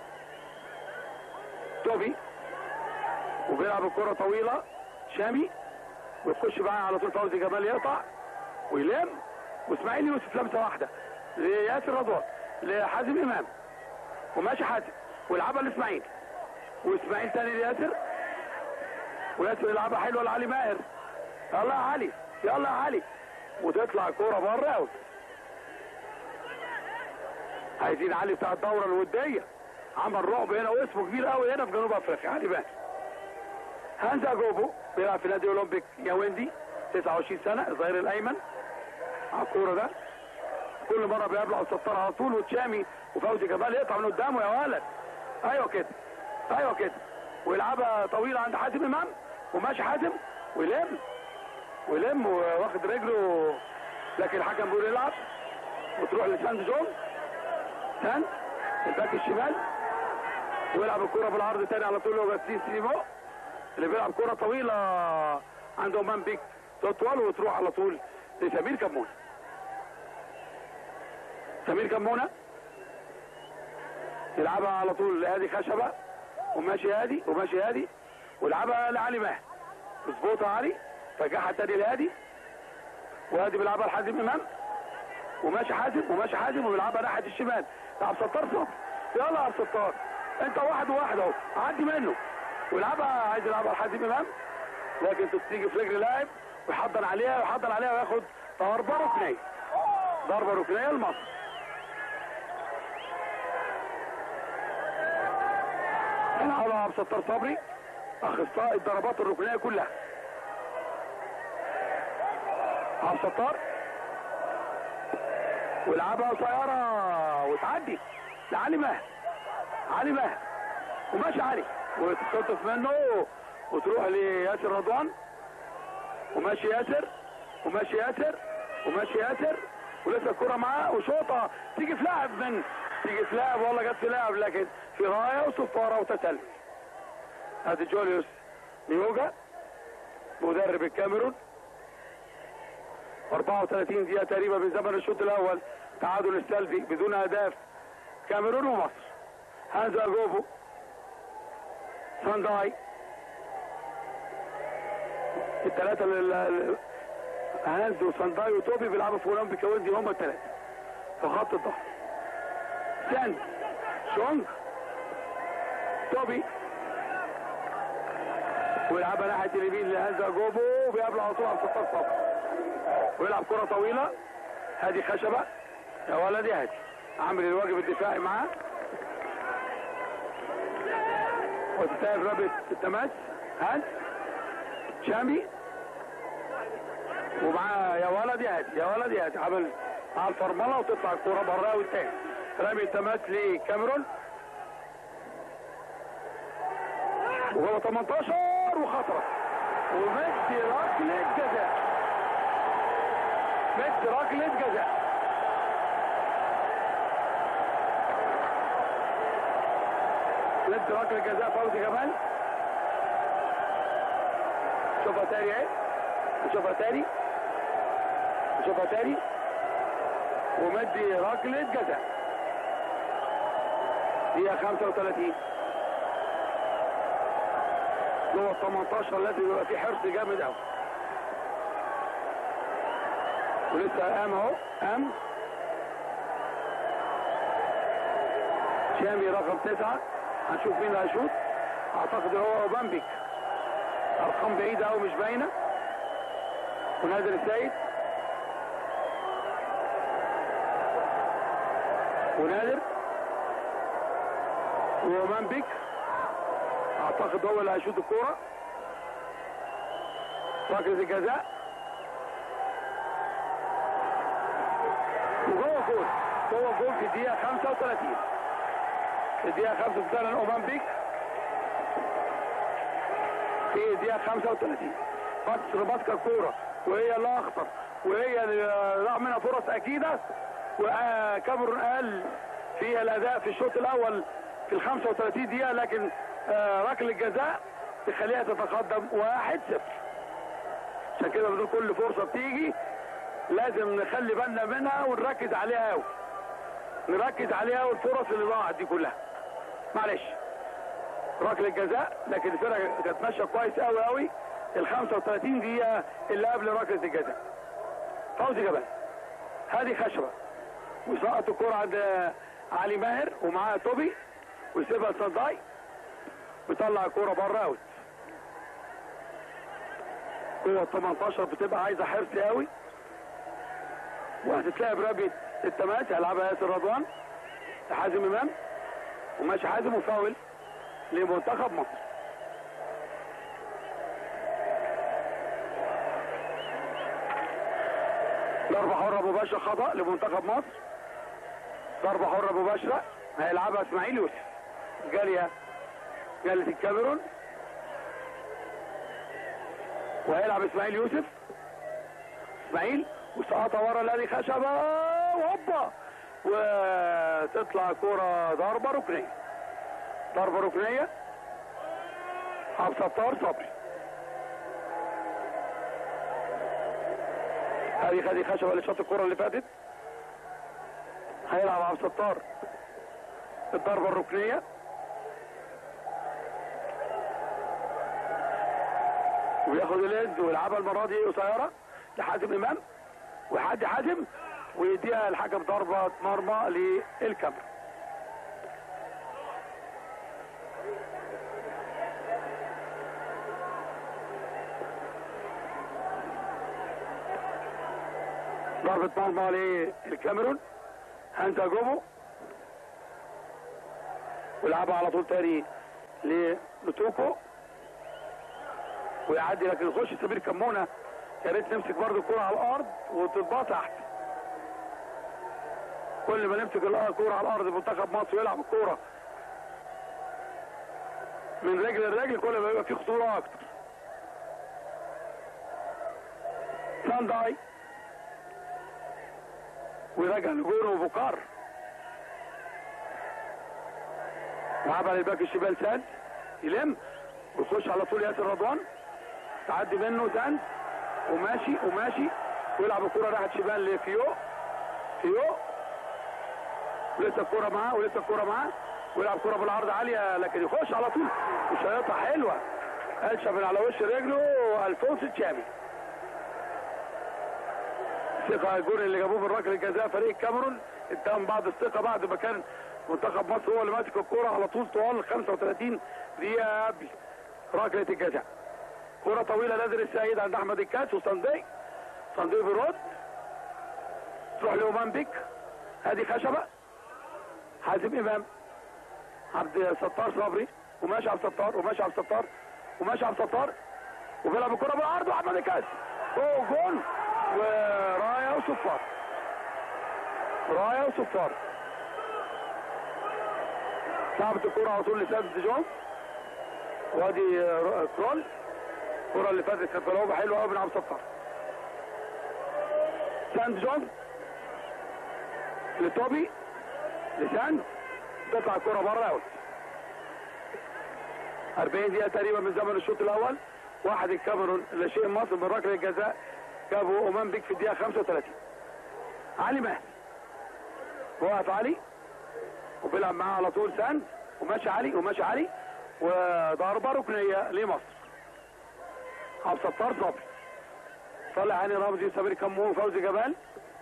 Speaker 1: توبي وبيلعب الكرة طويلة شامي ويخش بقى على طول فوزي جمال يقطع ويلم واسماعيل يوسف لمسة واحدة لياسر رضوان لحازم امام وماشي حازم ويلعبها لاسماعيل واسماعيل تاني لياسر وياسر يلعبها حلوه لعلي ماهر يلا يا علي يلا يا علي وتطلع الكوره بره اوت عايزين علي بتاع الدوره الوديه عمل رعب هنا واسمه كبير قوي هنا في جنوب افريقيا علي ماهر هانزا جوبو بيلعب في نادي اولمبيك ياوندي 29 سنه الظهير الايمن على الكوره ده كل مره بيقابله على الستار على طول وتشامي وفوزي جمال يقطع من قدامه يا ولد ايوه كده ايوه كده ويلعبها طويله عند حازم امام وماشي حازم ويلم ويلم واخد رجله لكن الحكم بيقول يلعب وتروح لساند جون ساند الباك الشمال ويلعب الكرة بالعرض تاني على طول اوجاستين سيمو اللي بيلعب كرة طويلة عنده امام بيك تطول وتروح على طول لسمير كمونه سمير كمونه يلعبها على طول لهادي خشبه وماشي هادي وماشي هادي ولعبها لعلي ماهر مظبوطه علي رجعها تاني لهادي وهادي بيلعبها لحازم امام وماشي حازم وماشي حازم وبيلعبها ناحيه الشمال لعب ستار صبر يلا يا عبد الستار انت واحد وواحد اهو عدي منه ويلعبها عايز يلعبها لحازم امام لكن تيجي في رجل لاعب ويحضن عليها ويحضن عليها وياخد ضربه ركنيه ضربه ركنيه لمصر يلعبها عبد الستار صبري اخصائي الضربات الركنيه كلها عبد الستار ويلعبها قصيره وتعدي لعلي ماهر علي ماهر وماشي علي وتخطف منه وتروح لياسر رضوان وماشي ياسر وماشي ياسر وماشي ياسر ولسه الكرة معاه وشوطة تيجي في لاعب من تيجي في لاعب والله جت في لاعب لكن في غاية وصفارة وتسلل ادي جوليوس نيوجا مدرب الكاميرون 34 دقيقة تقريبا من زمن الشوط الأول تعادل السلبي بدون أهداف كاميرون ومصر هانزا جوبو سانداي الثلاثة هانز وسانداي وتوبي بيلعبوا في اولمبيك ويندي هم الثلاثة في خط الظهر ساند شونج توبي ويلعبها ناحية اليمين لهانزا جوبو وبيقابله على طول على الستار صفر ويلعب كرة طويلة هادي خشبة يا ولدي هادي عامل الواجب الدفاعي معاه وتستاهل رابط التماس هاد شامي ومعاه يا ولد يا هادي يا ولد يا هادي عمل على الفرمله وتطلع الكوره بره والتاني رامي التماس لكاميرون وهو 18 وخطره ومدي ركله جزاء مدي ركله جزاء مدي ركله جزاء فوزي جمال شوفها تاني اهي نشوفها تاني نشوفها تاني ومدي ركله جزاء دقيقه 35 جوه ال 18 لازم يبقى في حرص جامد قوي ولسه قام اهو قام شامي رقم تسعة هنشوف مين اللي هيشوط اعتقد هو اوبامبيك ارقام بعيدة قوي مش باينة ونادر السيد ونادر وأوبامبيك اعتقد هو اللي هيشوط الكوره ركله الجزاء وجوه جول جوه جول في الدقيقه 35 في الدقيقه 35 اوبامبيك في الدقيقه 35 بس ماسكه الكوره وهي اللي اخطر وهي اللي راح منها فرص اكيده وكاميرون قال في الاداء في الشوط الاول في ال 35 دقيقه لكن آه، ركله الجزاء تخليها تتقدم 1-0 عشان كده بنقول كل فرصه بتيجي لازم نخلي بالنا منها ونركز عليها قوي نركز عليها والفرص اللي ضاعت دي كلها معلش ركله الجزاء لكن الفرقه كانت ماشيه كويس قوي قوي ال 35 دقيقه اللي قبل ركله الجزاء فوزي جبل هذه خشبه وسقط الكرة عند علي ماهر ومعاه توبي ويسيبها لصداي بيطلع الكوره بره اوت جوه 18 بتبقى عايزه حرص قوي وهتتلعب رابيه التماس هيلعبها ياسر رضوان لحازم امام وماشي حازم وفاول لمنتخب مصر ضربة حرة مباشرة خطأ لمنتخب مصر ضربة حرة مباشرة هيلعبها اسماعيل يوسف جالية جالة الكاميرون وهيلعب اسماعيل يوسف اسماعيل وسقطها ورا الالي خشبه وهوبا وتطلع كرة ضربة ركنية ضربة ركنية عبد الستار صبري هذه خدي خشبه اللي شاط الكرة اللي فاتت هيلعب عبد الستار الضربة الركنية وياخد اليد ويلعبها المرة دي قصيرة لحازم امام ويحدي حازم ويديها الحكم ضربة مرمى للكاميرا ضربة مرمى للكاميرون هانزا جوبو ويلعبها على طول تاني لنوتوكو ويعدي لكن يخش سمير كمونه يا ريت نمسك برضه الكوره على الارض وتتباط تحت كل ما نمسك الكوره على الارض منتخب مصر ويلعب الكوره من رجل لرجل كل ما يبقى في خطوره اكتر سانداي ويرجع لجونه وبوكار لعبها للباك الشمال ساد يلم ويخش على طول ياسر رضوان تعدي منه ساند وماشي وماشي ويلعب الكرة ناحية شمال لفيو فيو ولسه الكرة معاه ولسه الكرة معاه ويلعب كرة بالعرض عالية لكن يخش على طول وشيطة حلوة قلشة من على وش رجله الفونس تشامي ثقة الجون اللي جابوه من ركله الجزاء فريق الكاميرون اتهم بعض الثقة بعد ما كان منتخب مصر هو اللي ماسك الكرة على طول طوال 35 دقيقة قبل ركلة الجزاء كرة طويلة نازل السيد عند احمد الكاس وصندي صندي بيرد تروح لأمام بيك هذه خشبة حازم امام عبد الستار صبري وماشي عبد الستار وماشي عبد الستار وماشي عبد الستار وبيلعب الكرة بالعرض واحمد الكاس جول جول ورايه وصفار رايه وصفار لعبت الكرة على طول لسادس جون وادي آه، كرول الكره اللي فاتت كانت ملعوبه حلوه قوي من عبد الستار ساند جون لتوبي لساند تطلع الكره بره اوت 40 دقيقه تقريبا من زمن الشوط الاول واحد الكاميرون لشيء مصر من ركله الجزاء جابوا اومان بيك في الدقيقه 35 علي مهدي وقف علي وبيلعب معاه على طول ساند وماشي علي وماشي علي وضربه ركنيه لمصر عبد الستار صبري طلع هاني رمزي سمير كمون فوزي جبال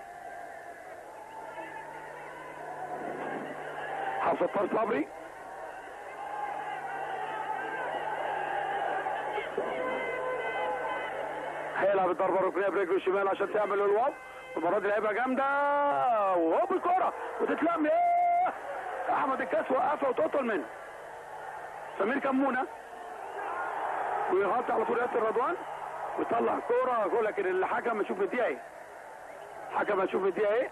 Speaker 1: عبد الستار صبري هيلعب الضربه الركنيه برجله الشمال عشان تعمل الواو المره دي لعيبه جامده وهوب الكره وتتلم ياه احمد الكاس وقفها وتقطل منه سمير كمونه ويغطي على طول ياسر رضوان ويطلع كوره جول لكن الحكم يشوف مديها ايه الحكم هيشوف مديها ايه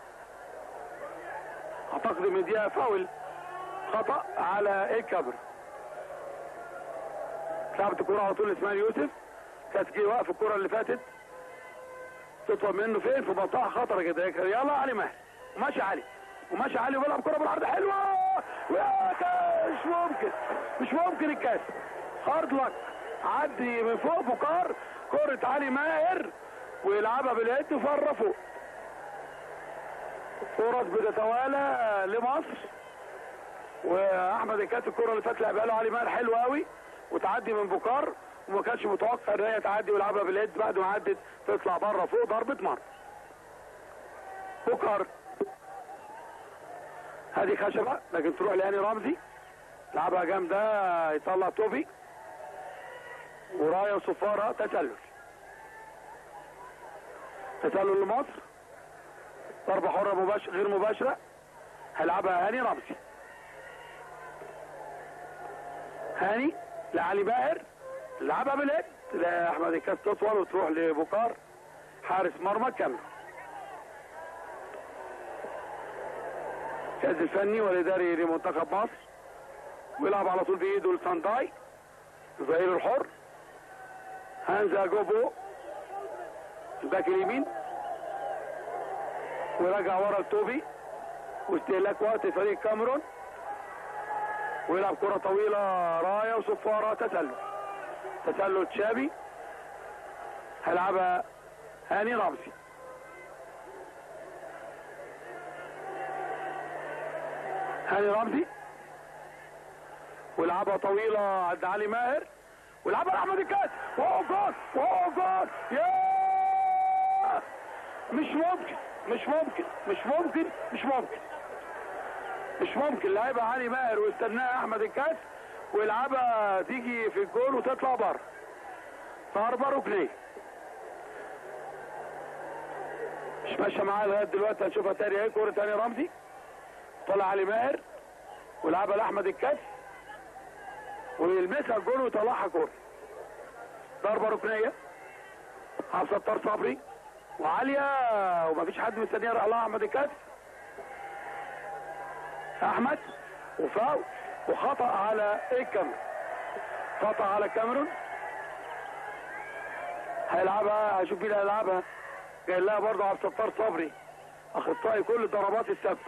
Speaker 1: اعتقد مديها فاول خطا على الكبر لعبت الكوره على طول اسماعيل يوسف كانت جه واقف الكوره اللي فاتت تطول منه فين في منطقه خطره كده يلا علي مهدي وماشي علي وماشي علي وبيلعب كوره بالعرض حلوه ويا كاس مش ممكن مش ممكن الكاس هارد لك عدي من فوق بكار كرة علي ماهر ويلعبها باليد وفر فوق فرص بتتوالى لمصر واحمد الكاس الكره اللي فاتت لعبها له علي ماهر حلو قوي وتعدي من بكار وما كانش متوقع ان هي تعدي ويلعبها باليد بعد ما عدت تطلع بره فوق ضربه مرمى بكار هذه خشبه لكن تروح لهاني رمزي لعبها جامده يطلع توبي ورايه وصفاره تسلل تسلل لمصر ضربه حره مباشر غير مباشره هيلعبها هاني رمزي هاني لعلي باهر لعبها باليد لاحمد الكاس تطول وتروح لبكار حارس مرمى كامل الجهاز الفني والاداري لمنتخب مصر ويلعب على طول بايده لسانداي الظهير الحر هانزا جوبو الباك اليمين ورجع ورا لتوبي واستهلاك وقت فريق كاميرون ويلعب كرة طويلة راية وصفارة تسلل تسلل تشابي هيلعبها هاني رمزي هاني رمزي ويلعبها طويلة عند علي ماهر ويلعبها لاحمد الكاس وهو جول وهو جول يا مش ممكن مش ممكن مش ممكن مش ممكن مش ممكن لعيبها علي ماهر ويستناها احمد الكاس ويلعبها تيجي في الجول وتطلع بره ضربه ركنيه مش ماشيه معاه لغايه دلوقتي هنشوفها تاني اهي كوره تاني رمزي طلع علي ماهر ولعبها لاحمد الكاس ويلمسها الجول ويطلعها كوره ضربه ركنيه عبد الستار صبري وعاليه ومفيش حد مستنيه راح لها احمد الكاس احمد وفاول وخطا على الكاميرون خطا على الكاميرون هيلعبها هشوف مين هيلعبها جاي لها برضه عبد الستار صبري اخصائي كل الضربات الثابته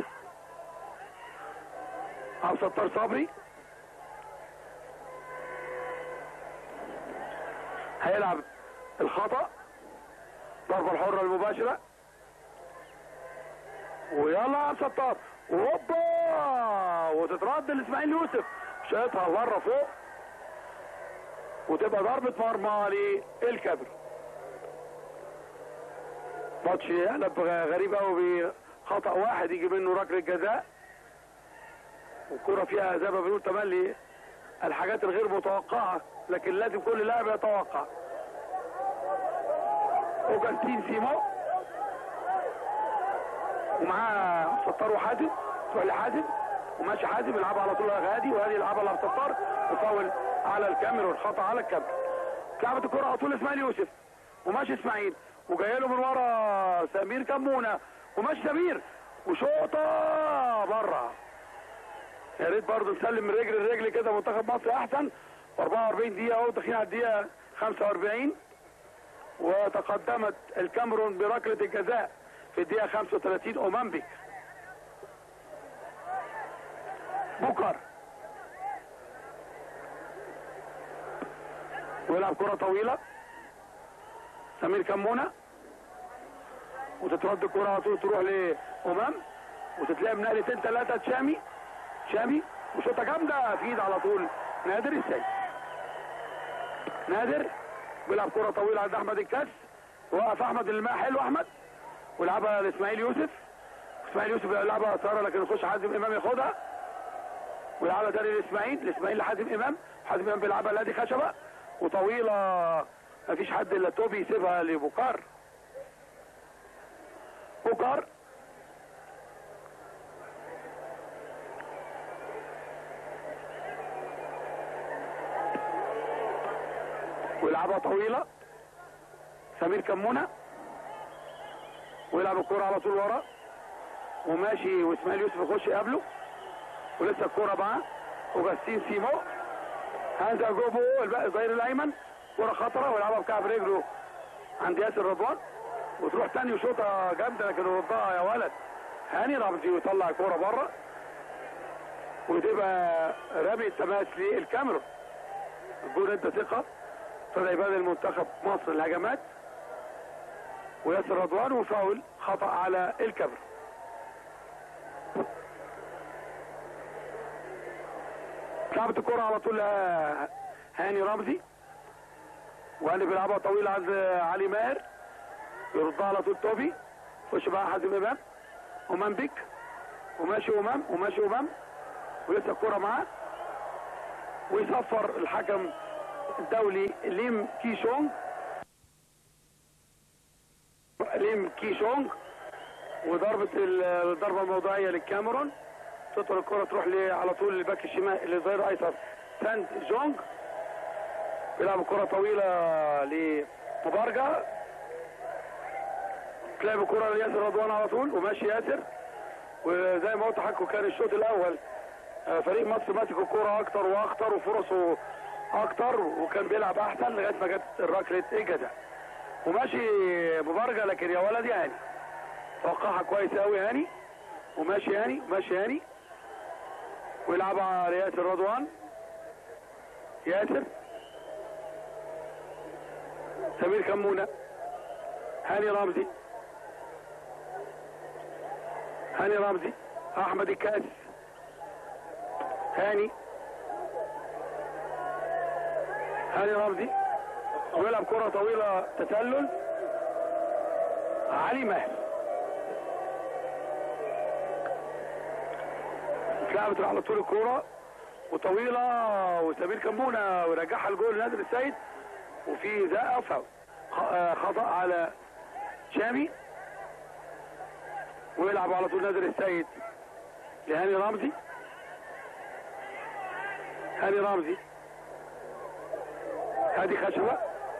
Speaker 1: عبد الستار صبري هيلعب الخطا ضربه الحره المباشره ويلا يا ستار وهوبا وتترد لاسماعيل يوسف شايطها بره فوق وتبقى ضربه مرمى للكبر ماتش يقلب غريب قوي بخطا واحد يجي منه ركله جزاء والكره فيها زي ما بنقول تملي الحاجات الغير متوقعه لكن لازم كل لاعب يتوقع اوجستين سيمو ومعاه ستار وحازم تروح لحازم وماشي حازم يلعبها على طول غادي وهادي يلعبها على ستار وفاول على الكاميرون خطا على الكاميرون اتلعبت الكره على طول اسماعيل يوسف وماشي اسماعيل وجاي له من ورا سمير كمونه وماشي سمير وشوطه بره يا ريت برضه نسلم من رجل لرجل كده منتخب مصر احسن و44 دقيقة اهو داخلين على الدقيقة 45 وتقدمت الكاميرون بركلة الجزاء في الدقيقة 35 أومامبيك بوكر ويلعب كرة طويلة سمير كمونة وتترد الكرة على طول تروح لأمام وتتلعب نقلتين ثلاثة تشامي شامي وشوطة جامدة في ايد على طول نادر السيد نادر بيلعب كرة طويلة عند أحمد الكاس وقف أحمد الماء حلو أحمد ولعبها لإسماعيل يوسف إسماعيل يوسف بيلعبها طيارة لكن يخش حازم إمام ياخدها ويلعبها تاني لإسماعيل لإسماعيل لحازم إمام حازم إمام بيلعبها لادي خشبة وطويلة مفيش حد إلا توبي يسيبها لبوكار بوكار ويلعبها طويلة سمير كمونة ويلعب الكرة على طول ورا وماشي واسماعيل يوسف يخش يقابله ولسه الكرة معاه وجاستين سيمو هانزا جوبو الظهير الايمن كرة خطرة ويلعبها بكعب رجله عند ياسر رضوان وتروح تاني وشوطة جامدة لكن ردها يا ولد هاني رمزي ويطلع الكرة بره وتبقى رمي التماس للكاميرون الجول انت ثقة ابتدى يبادل منتخب مصر الهجمات وياسر رضوان وفاول خطأ على الكاميرون لعبت الكرة على طول هاني رمزي وهاني بيلعبها طويلة عند علي ماهر يردها على طول توبي خش بقى حازم امام امام بيك وماشي امام وماشي امام ولسه الكرة معاه ويصفر الحكم الدولي ليم كيشونج ليم كيشونج وضربة الضربة الموضوعية للكاميرون تطلع الكرة تروح لي على طول للباك الشمال اللي ظهير ايسر ساند جونج بيلعب كرة طويلة لمبارجة تلعب الكرة لياسر رضوان على طول وماشي ياسر وزي ما قلت حضرتك كان الشوط الاول فريق مصر ماسك الكرة اكتر واخطر وفرصه اكتر وكان بيلعب احسن لغايه ما جت الركله اجده وماشي مبارجه لكن يا ولد يا هاني توقعها كويس قوي هاني وماشي هاني وماشي هاني ويلعبها لياسر رضوان ياسر سمير كمونه هاني رمزي هاني رمزي احمد الكاس هاني هاني رمزي ويلعب كرة طويلة تسلل علي ماهر اتلعبت على طول الكرة وطويلة وسمير كمونة ويرجعها الجول نادر السيد وفي زقة فاول خطأ على شامي ويلعب على طول نادر السيد لهاني رمزي هاني رمزي هادي خشبة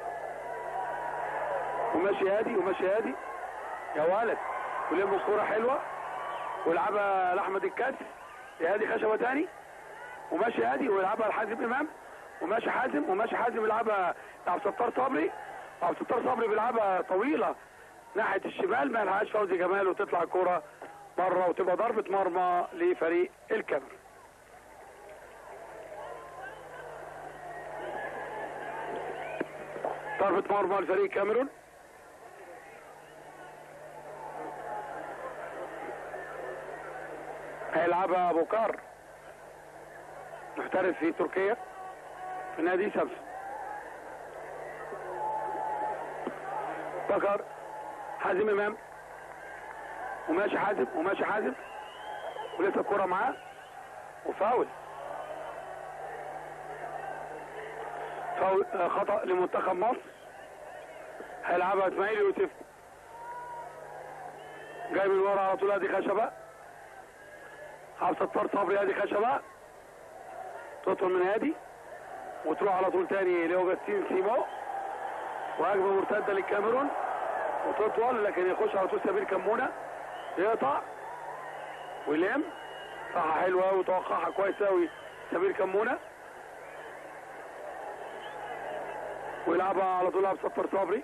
Speaker 1: وماشي هادي وماشي هادي يا ولد ولم الكورة حلوة ويلعبها لأحمد الكاس لهادي خشبة تاني وماشي هادي ويلعبها لحازم إمام وماشي حازم وماشي حازم يلعبها لعب ستار صبري عبد الستار صبري بيلعبها طويلة ناحية الشمال ما لهاش فوزي جمال وتطلع الكورة بره وتبقى ضربة مرمى لفريق الكاميرون ضربة مرمى لفريق كاميرون هيلعبها بوكار محترف في تركيا في نادي سمسم بكر حازم امام وماشي حازم وماشي حازم ولسه الكرة معاه وفاول فاول آه، خطأ لمنتخب مصر هيلعبها اسماعيل يوسف جاي من ورا على طول ادي خشبه عبد الستار صبري ادي خشبه تطول من هادي وتروح على طول تاني لاوجستين سيمو وهجمه مرتده للكاميرون وتطول لكن يخش على طول سمير كمونه يقطع ويلم صح حلوه قوي وتوقعها كويس قوي سمير كمونه ويلعبها على طول عبد الستار صبري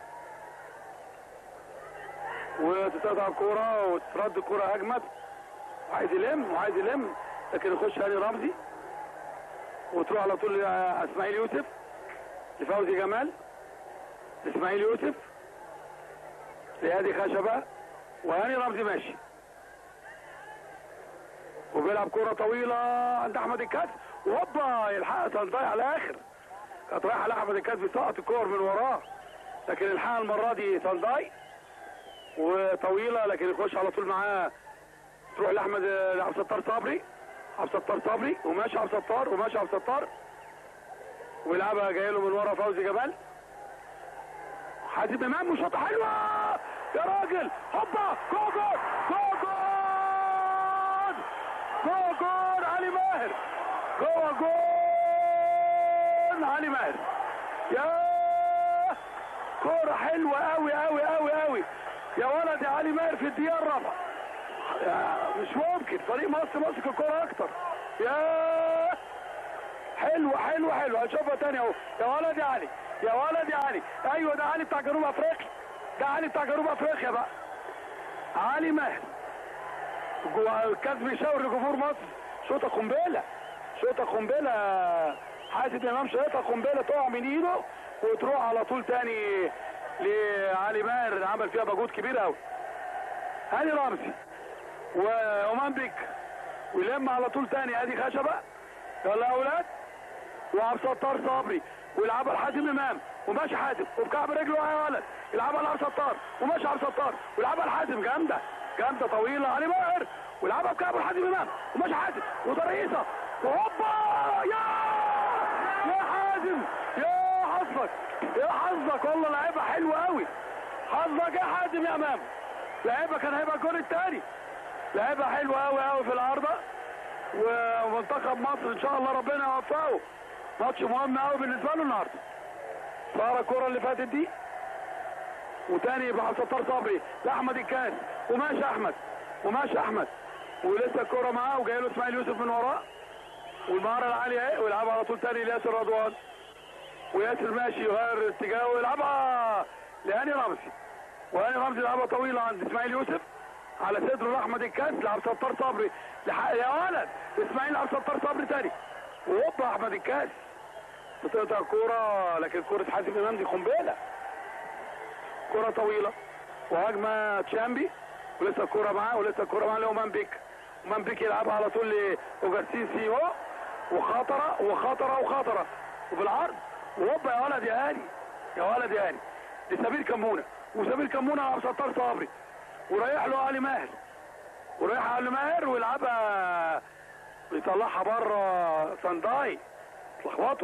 Speaker 1: وتتقطع الكوره وترد الكوره هجمت عايز يلم وعايز يلم لكن يخش هاني رمزي وتروح على طول اسماعيل يوسف لفوزي جمال اسماعيل يوسف لهادي خشبه وهاني رمزي ماشي وبيلعب كرة طويلة عند أحمد الكاس وهوبا يلحقها تنضيع على الآخر كانت رايحة لأحمد الكاس بيسقط الكور من وراه لكن الحقها المرة دي تنضاي وطويلة لكن يخش على طول معاه تروح لأحمد لعبد الستار صبري عبد الستار صبري وماشي عبد الستار وماشي عبد الستار ويلعبها جاي له من ورا فوزي جمال حازم امام وشوطه حلوه يا راجل هوبا جول جول جول جول جول جول علي ماهر جوه جول علي ماهر يا كوره حلوه قوي قوي قوي قوي يا ولد يا علي ماهر في الدقيقه الرابعه مش ممكن فريق مصر ماسك الكوره اكتر يا حلوه حلوه حلوه هنشوفها تاني اهو يا ولد يا علي يا ولد يا علي ايوه ده علي بتاع جنوب افريقيا ده علي بتاع جنوب افريقيا بقى علي ماهر جوه الكاس بيشاور لجمهور مصر شوطه قنبله شوطه قنبله حاسب امام شوطه قنبله تقع من ايده وتروح على طول تاني لعلي ماهر عمل فيها مجهود كبير قوي هاني رمزي وأمان بيك ويلم على طول تاني ادي خشبه يلا يا اولاد وعبد الستار صبري ويلعبها لحازم امام وماشي حازم وبكعب رجله يا ولد يلعبها لعبد الستار وماشي عبد الستار ويلعبها لحازم جامده جامده طويله علي ماهر ويلعبها بكعب لحازم امام وماشي حازم وترقيصه وهوبا يا يا حازم يا حظك يا حظك والله لعيبه حلوه قوي حظك يا حازم يا امام لعيبه كان هيبقى الجول الثاني لعيبه حلوه قوي قوي في العارضه ومنتخب مصر ان شاء الله ربنا يوفقه ماتش مهم قوي بالنسبه له النهارده صار الكره اللي فاتت دي وتاني مع ستار صبري لاحمد الكاس وماشي احمد وماشي احمد ولسه الكره معاه وجاي له اسماعيل يوسف من وراه والمهاره العاليه اهي ويلعبها على طول تاني لياسر رضوان وياسر ماشي يغير اتجاهه ويلعبها لهاني رمزي وهاني رمزي لعبها طويله عند اسماعيل يوسف على صدره لاحمد الكاس لعب ستار صبري لحق يا ولد اسماعيل لعب ستار صبري تاني وهوبا احمد الكاس بتقطع كوره لكن كوره حازم امام دي قنبله كوره طويله وهجمه تشامبي ولسه الكوره معاه ولسه الكوره معاه لاومان بيك اومان بيك يلعبها على طول لاوجارسين سيو وخطره وخطره وخطره وبالعرض وهوبا يا ولد يا هاني يا ولد يا هاني دي سمير كمونه وسمير كمونه على ستار صبري ورايح له علي ماهر ورايح علي ماهر ويلعبها يطلعها بره سانداي اتلخبطوا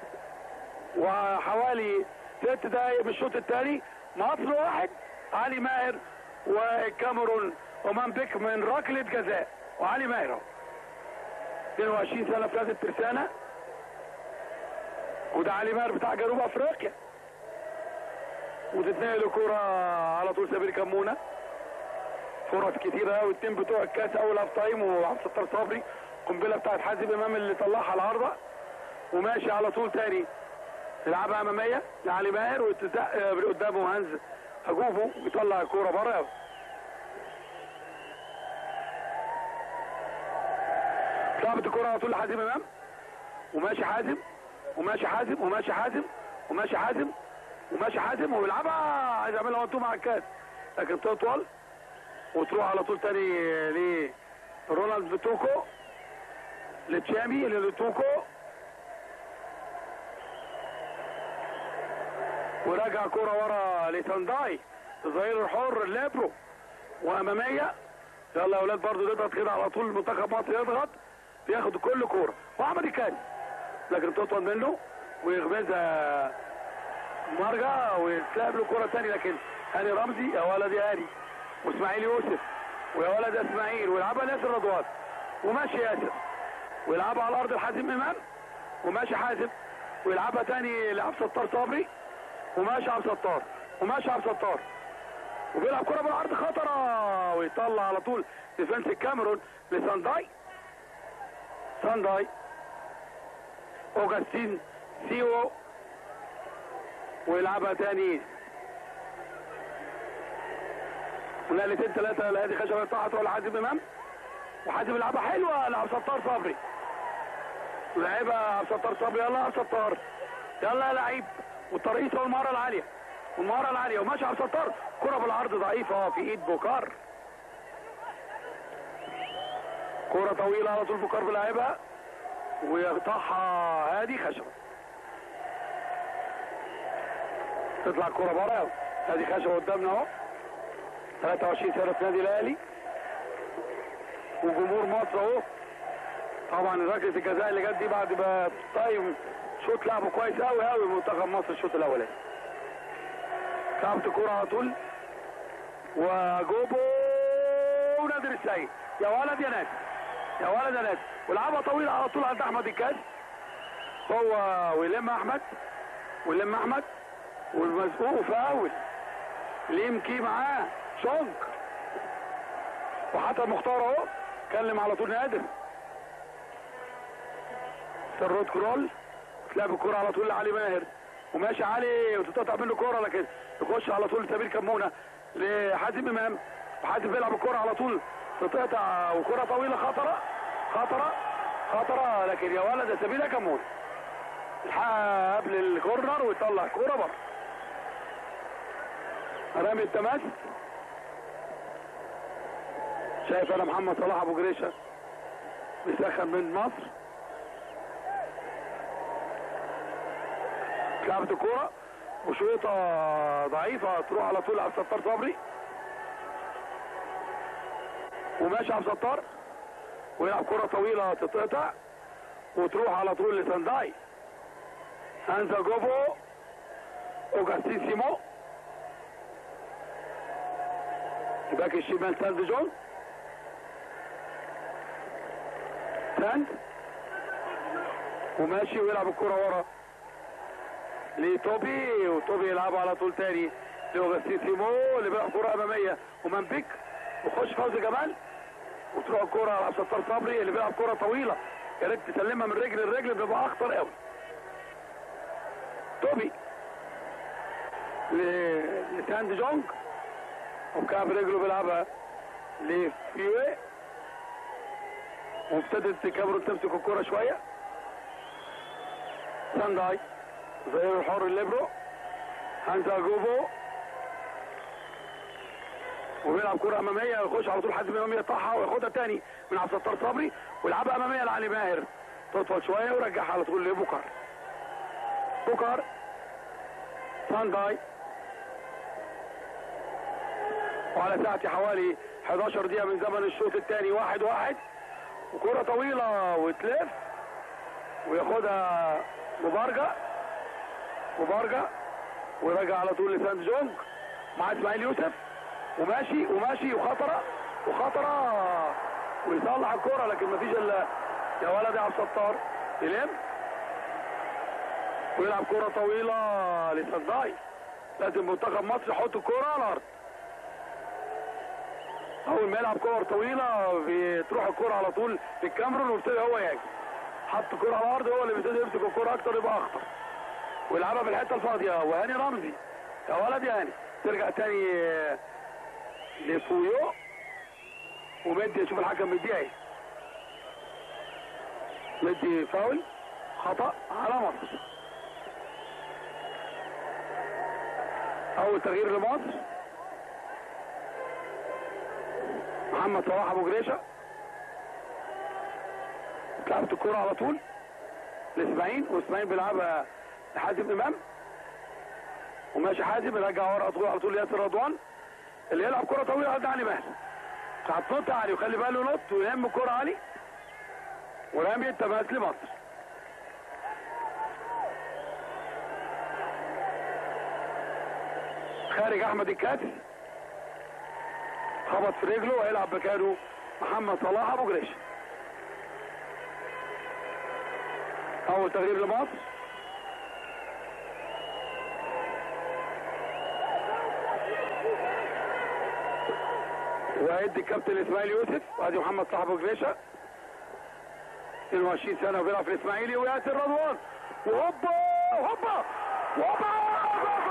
Speaker 1: وحوالي ست دقايق من الشوط الثاني مصر واحد علي ماهر والكاميرون اومان بيك من ركله جزاء وعلي ماهر اهو 22 سنه فازت ترسانه وده علي ماهر بتاع جنوب افريقيا وتتنقل الكوره على طول سمير كمونه فرص كتيره قوي التيم بتوع الكاس اول هاف تايم وعبد الستار صبري القنبله بتاعت حازم امام اللي طلعها العارضه وماشي على طول تاني يلعبها اماميه لعلي ماهر وتزق قدامه هانز هجوفه بيطلع الكوره بره لعبت الكوره على طول لحازم امام وماشي حازم وماشي حازم وماشي حازم وماشي حازم وماشي حازم ويلعبها عايز يعملها وانتو مع الكاس لكن تطول وتروح على طول تاني لرونالد بتوكو لتشامي لتوكو وراجع كرة ورا لسانداي الظهير الحر لابرو واماميه يلا يا اولاد برضه نضغط كده على طول منتخب مصر يضغط بياخد كل كوره واحمد الكاني لكن تطول منه ويغمزها مرجع ويتلعب له كوره ثانيه لكن هاني رمزي يا ولد يا هاني واسماعيل يوسف ويا ولد اسماعيل ويلعبها ياسر رضوان وماشي ياسر ويلعبها على الارض لحازم امام وماشي حازم ويلعبها تاني لعبد ستار صبري وماشي عبد ستار وماشي عبد ستار وبيلعب كره بالعرض خطره ويطلع على طول ديفنس الكاميرون لسانداي سانداي اوجاستين سيو ويلعبها تاني ونقلتين ثلاثة لهادي خشبة طاحت ولا حازم امام وحازم يلعبها حلوة لعب ستار صبري لعبها عبد الستار صبري يلا يا عبد الستار يلا يا لعيب والترقيص والمهارة العالية والمهارة العالية وماشي عبد الستار كرة بالعرض ضعيفة في ايد بوكار كرة طويلة على طول بوكار بيلعبها ويقطعها هادي خشبة تطلع الكرة بره هادي خشبة قدامنا اهو 23 سنة في نادي الاهلي وجمهور مصر اهو طبعا ركله الجزاء اللي جت دي بعد ما طيب شوط لعبه كويس قوي قوي منتخب مصر الشوط الاولاني لعبت الكوره على طول وجوبو ونادر السيد يا ولد يا نادر يا ولد يا نادر ولعبها طويله على طول عند احمد الكاس هو ويلم احمد ويلم احمد والمسؤول فاول ليمكي معاه شونك وحتى مختار اهو كلم على طول نادر الرود كرول تلعب الكرة على طول لعلي ماهر وماشي علي وتتقطع منه كرة لكن يخش على طول سمير كمونة لحازم امام وحازم بيلعب الكرة على طول تتقطع وكرة طويلة خطرة خطرة خطرة لكن يا ولد يا سمير كمونة الحقها قبل الكورنر ويطلع الكرة بره رامي التماس شايف انا محمد صلاح ابو جريشه بيسخن من مصر لعبت الكوره وشوطه ضعيفه تروح على طول عبد الستار صبري وماشي عبد الستار ويلعب كره طويله تتقطع وتروح على طول لسانداي هانزا جوبو اوجاستين سيمو باك الشمال ساند جون ساند وماشي ويلعب الكرة ورا لتوبي وتوبي يلعبها على طول تاني لاوغستين سيمو اللي بيلعب كرة امامية ومنبيك وخش فوزي جمال وتروح الكرة على عبد الستار صبري اللي بيلعب كرة طويلة يا ريت تسلمها من رجل لرجل بيبقى اخطر قوي توبي لساند جونج وكعب رجله بيلعبها لفيوي وابتدت كاميرون تمسك الكرة شوية سانداي ظهير الحر الليبرو هانزا جوبو وبيلعب كرة أمامية يخش على طول حد منهم يقطعها وياخدها تاني من عبد الستار صبري ويلعبها أمامية لعلي ماهر تطول شوية ويرجعها على طول لبوكار بوكار سانداي وعلى ساعة حوالي 11 دقيقة من زمن الشوط الثاني واحد واحد وكرة طويلة وتلف وياخدها مبارجة مبارجة ويرجع على طول لساند جونج مع اسماعيل يوسف وماشي وماشي وخطرة وخطرة ويصلح الكرة لكن مفيش الا يا ولد يا عبد الستار يلم ويلعب كرة طويلة لسنداي لازم منتخب مصر يحط الكرة على الأرض اول ما يلعب كور طويله بتروح الكره على طول في الكاميرون ويبتدي هو يهاجم حط الكره على الارض هو اللي بيبتدي يمسك الكره اكتر يبقى اخطر ويلعبها في الحته الفاضيه وهاني رمزي يا ولد يا هاني ترجع تاني لفويو ومدي شوف الحكم مديها ايه مدي فاول خطا على مصر اول تغيير لمصر محمد صلاح ابو جريشه اتلعبت الكرة على طول لاسماعيل واسماعيل بيلعبها لحازم امام وماشي حازم يرجع ورا طول على طول ياسر رضوان اللي يلعب كرة طويلة قد علي ماهر هتنط علي وخلي باله ينط ويهم الكرة علي ورامي التماس لمصر خارج احمد الكاتب خبط في رجله وهيلعب مكانه محمد صلاح ابو جريش اول تغيير لمصر وهيدي الكابتن اسماعيل يوسف وادي محمد صلاح ابو جريشه 22 سنه وبيلعب في الاسماعيلي وياسر رضوان وهوبا وهوبا وهوبا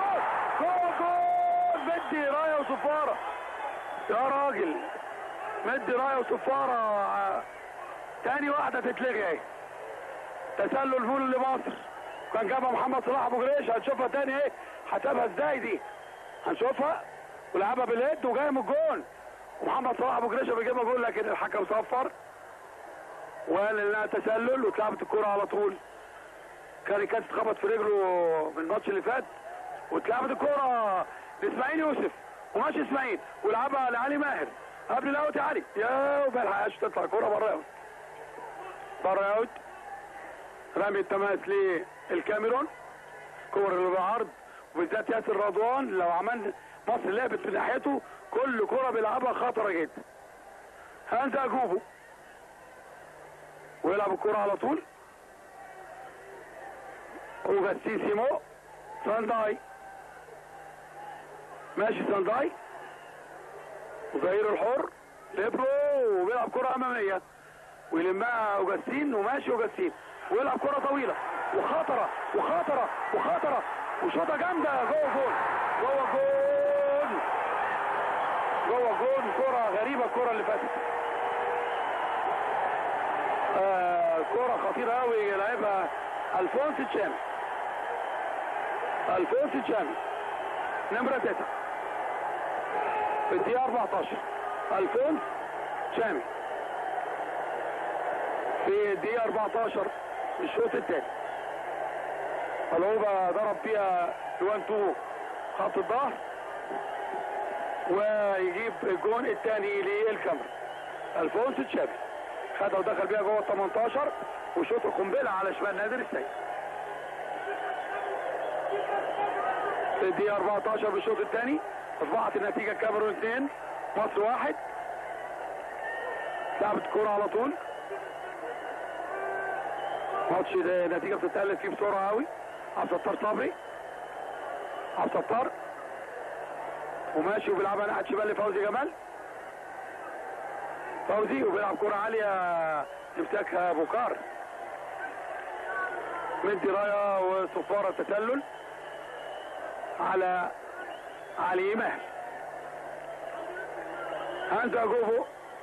Speaker 1: جوه جول مدي رايه وصفاره يا راجل مدي رايه وصفاره تاني واحده تتلغي اهي تسلل فول لمصر كان جابها محمد صلاح ابو جريش هنشوفها تاني ايه هتبقى ازاي دي هنشوفها ولعبها باليد وجايه من الجون ومحمد صلاح ابو جريشه بيجيبها جول لكن الحكم صفر وقال انها تسلل واتلعبت الكوره على طول كان كانت اتخبط في رجله في الماتش اللي فات واتلعبت الكوره لاسماعيل يوسف وماشي اسماعيل ولعبها لعلي ماهر قبل الاوت يا علي يا وما لحقهاش تطلع الكوره بره اوت بره اوت رمي التماس للكاميرون كور اللي بالعرض وبالذات ياسر رضوان لو عملنا مصر لعبت من ناحيته كل كره بيلعبها خطره جدا هانزا جوبو ويلعب الكره على طول وغسيسيمو سانداي ماشي سانداي وزهير الحر ليبرو وبيلعب كره اماميه ويلمها اوجستين وماشي اوجستين ويلعب كره طويله وخطره وخطره وخطره وشوطه جامده جوه جول جوه جول جوه جول كره غريبه الكره اللي فاتت آه كره خطيره قوي لعبها الفونس تشامي الفونس تشامي نمره 9 في الدقيقه 14 الفونس تشامي في الدقيقه 14 الشوط الثاني العوبة ضرب فيها جوان تو خط الظهر ويجيب الجون الثاني للكاميرا الفونس تشافي خدها ودخل بيها جوه ال 18 وشوط القنبله على شمال نادر السيد في الدقيقة 14 بالشوط الثاني اصبحت النتيجة كاميرون 2 مصر واحد لعبت الكورة على طول ماتش النتيجة بتتقلب فيه بسرعة قوي عبد الستار صبري عبد الستار وماشي وبيلعبها ناحية شمال لفوزي جمال فوزي وبيلعب كرة عالية يمسكها بوكار مدي راية وصفارة تسلل على علي ماهر هانزا جوفو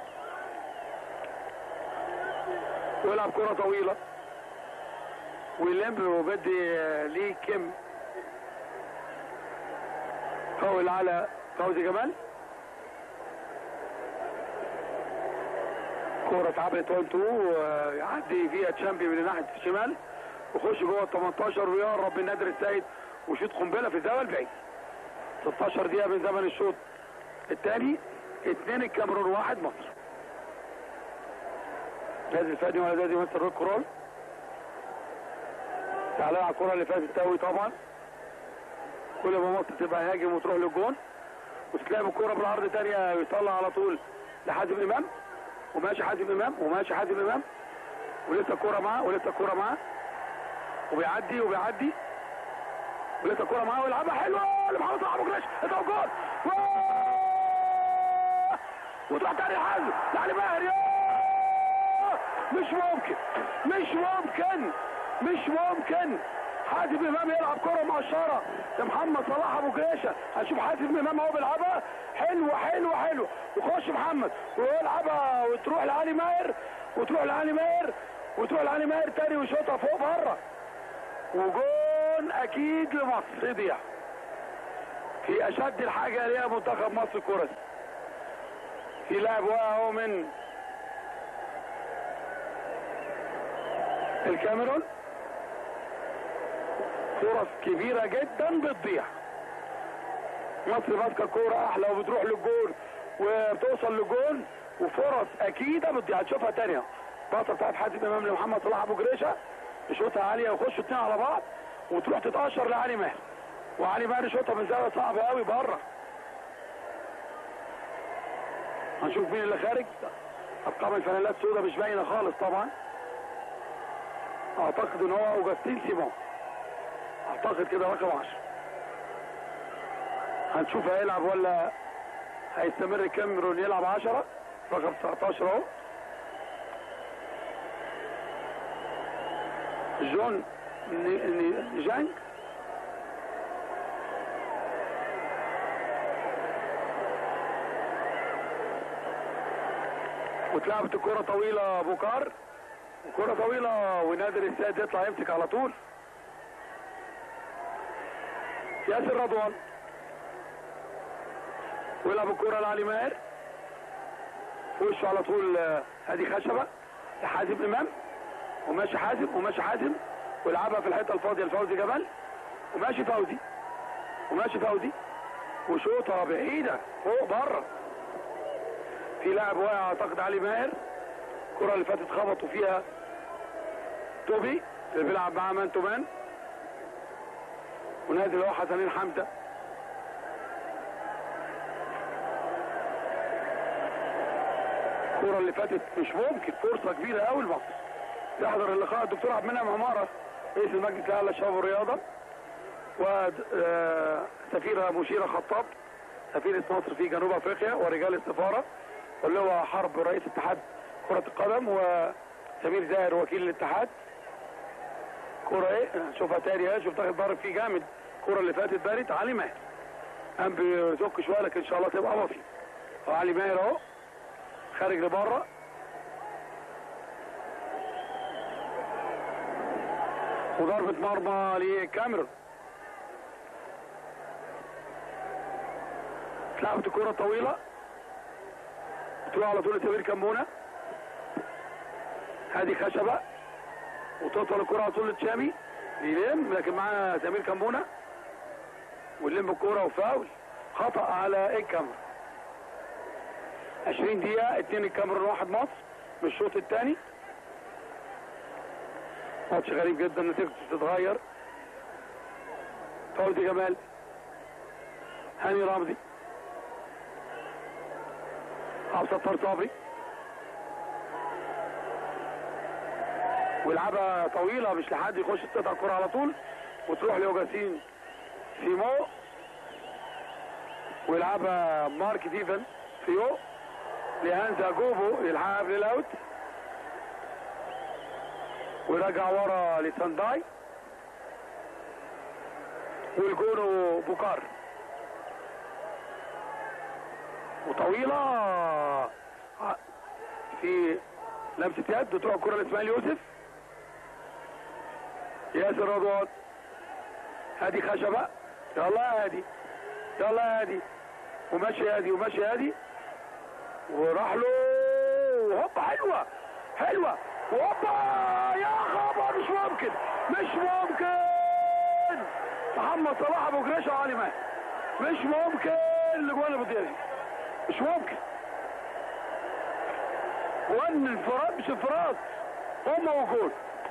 Speaker 1: ويلعب كرة طويلة ويلم وبدي ليه كم فاول على فوزي جمال كورة اتعملت 1 2 يعدي فيها تشامبي من ناحية الشمال ويخش جوه ال 18 ويقرب من نادر السيد وشوط قنبلة في الزاوية البعيد 16 دقيقة من زمن الشوط الثاني اثنين الكاميرون واحد مصر نازل فادي ولا نازل مستر روك كرول تعالى على الكرة اللي فاتت تاوي طبعا كل ما مصر تبقى هاجم وتروح للجون وتتلعب الكرة بالعرض تانية يطلع على طول لحازم امام وماشي حازم امام وماشي حازم امام ولسه الكرة معاه ولسه الكرة معاه وبيعدي وبيعدي ولسه الكرة معاه ويلعبها حلوة لمحمد صلاح ابو جريش انت جول وتروح تاني حازم لعلي ماهر يا مش ممكن مش ممكن مش ممكن حازم امام يلعب كره مقشره لمحمد صلاح ابو جريشه هنشوف حازم امام اهو بيلعبها حلوه حلوه حلوه وخش محمد ويلعبها وتروح لعلي ماهر وتروح لعلي ماهر وتروح لعلي ماهر تاني ويشوطها فوق بره وجون اكيد لمصر يضيع في اشد الحاجه ليها منتخب مصر الكره في لاعب واقع اهو من الكاميرون فرص كبيرة جدا بتضيع مصر ماسكة كورة أحلى وبتروح للجول وبتوصل للجول وفرص أكيدة بتضيع هتشوفها تانية باصة بتاعت حازم إمام لمحمد صلاح أبو جريشة يشوطها عالية ويخشوا اتنين على بعض وتروح تتقشر لعلي ماهر وعلي ماهر يشوطها من زاوية صعبة قوي بره هنشوف مين اللي خارج أرقام الفانيلات سوداء مش باينة خالص طبعا أعتقد إن هو أوجستين سيمون اعتقد كده رقم 10 هنشوف هيلعب ولا هيستمر كاميرون يلعب 10 رقم 19 اهو جون ني- ني- جانج واتلعبت الكرة طويلة بوكار وكرة طويلة ونادر السيد يطلع يمسك على طول ياسر رضوان ويلعب الكرة لعلي ماهر في وشه على طول آه، ادي خشبة لحازم امام وماشي حازم وماشي حازم ويلعبها في الحته الفاضيه لفوزي جبل وماشي فوزي وماشي فوزي وشوطه بعيده فوق بره في لاعب واقع اعتقد علي ماهر الكره اللي فاتت خبطوا فيها توبي اللي بيلعب معاه مان تو مان ونازل هو حسنين حمزه الكره اللي فاتت مش ممكن فرصه كبيره قوي لمصر يحضر اللقاء الدكتور عبد المنعم عماره رئيس المجلس الاعلى للشباب والرياضه وسفيرة مشيرة خطاب سفيرة مصر في جنوب افريقيا ورجال السفارة واللي هو حرب رئيس اتحاد كرة القدم وسمير زاهر وكيل الاتحاد كرة ايه شوفها تاني اهي شوف تاخد ضرب فيه جامد الكرة اللي فاتت بارت علي ماهر قام بيزك شوية لكن ان شاء الله تبقى مصري وعلي ماهر اهو خارج لبره وضربة مرمى لكاميرون اتلعبت الكرة طويلة تروح على طول لسمير كمونة هذه خشبة وتوصل الكرة على طول لتشامي يلم لكن معاه سمير كمونة ويلم الكرة وفاول خطأ على الكاميرون 20 دقيقة اتنين الكاميرون واحد مصر من الشوط الثاني ماتش غريب جدا نتيجته بتتغير فوزي جمال هاني رمزي عبد الستار صبري ويلعبها طويله مش لحد يخش تقطع الكره على طول وتروح لاوجاسين سيمو ويلعبها مارك ديفن فيو لهانزا جوبو يلعب للاوت ويرجع ورا لسانداي والجونو بوكار وطويلة في لمسة يد تروح الكرة لإسماعيل يوسف ياسر رضوان هادي خشبة يلا يا هادي يلا يا هادي وماشي هادي وماشي هادي وراح له هوبا حلوة حلوة هوبا يا خبر مش ممكن مش ممكن محمد صلاح ابو جريشه وعلي ماهر مش ممكن الاجوان ابو ديازي مش ممكن وان انفراد مش انفراد هم وجول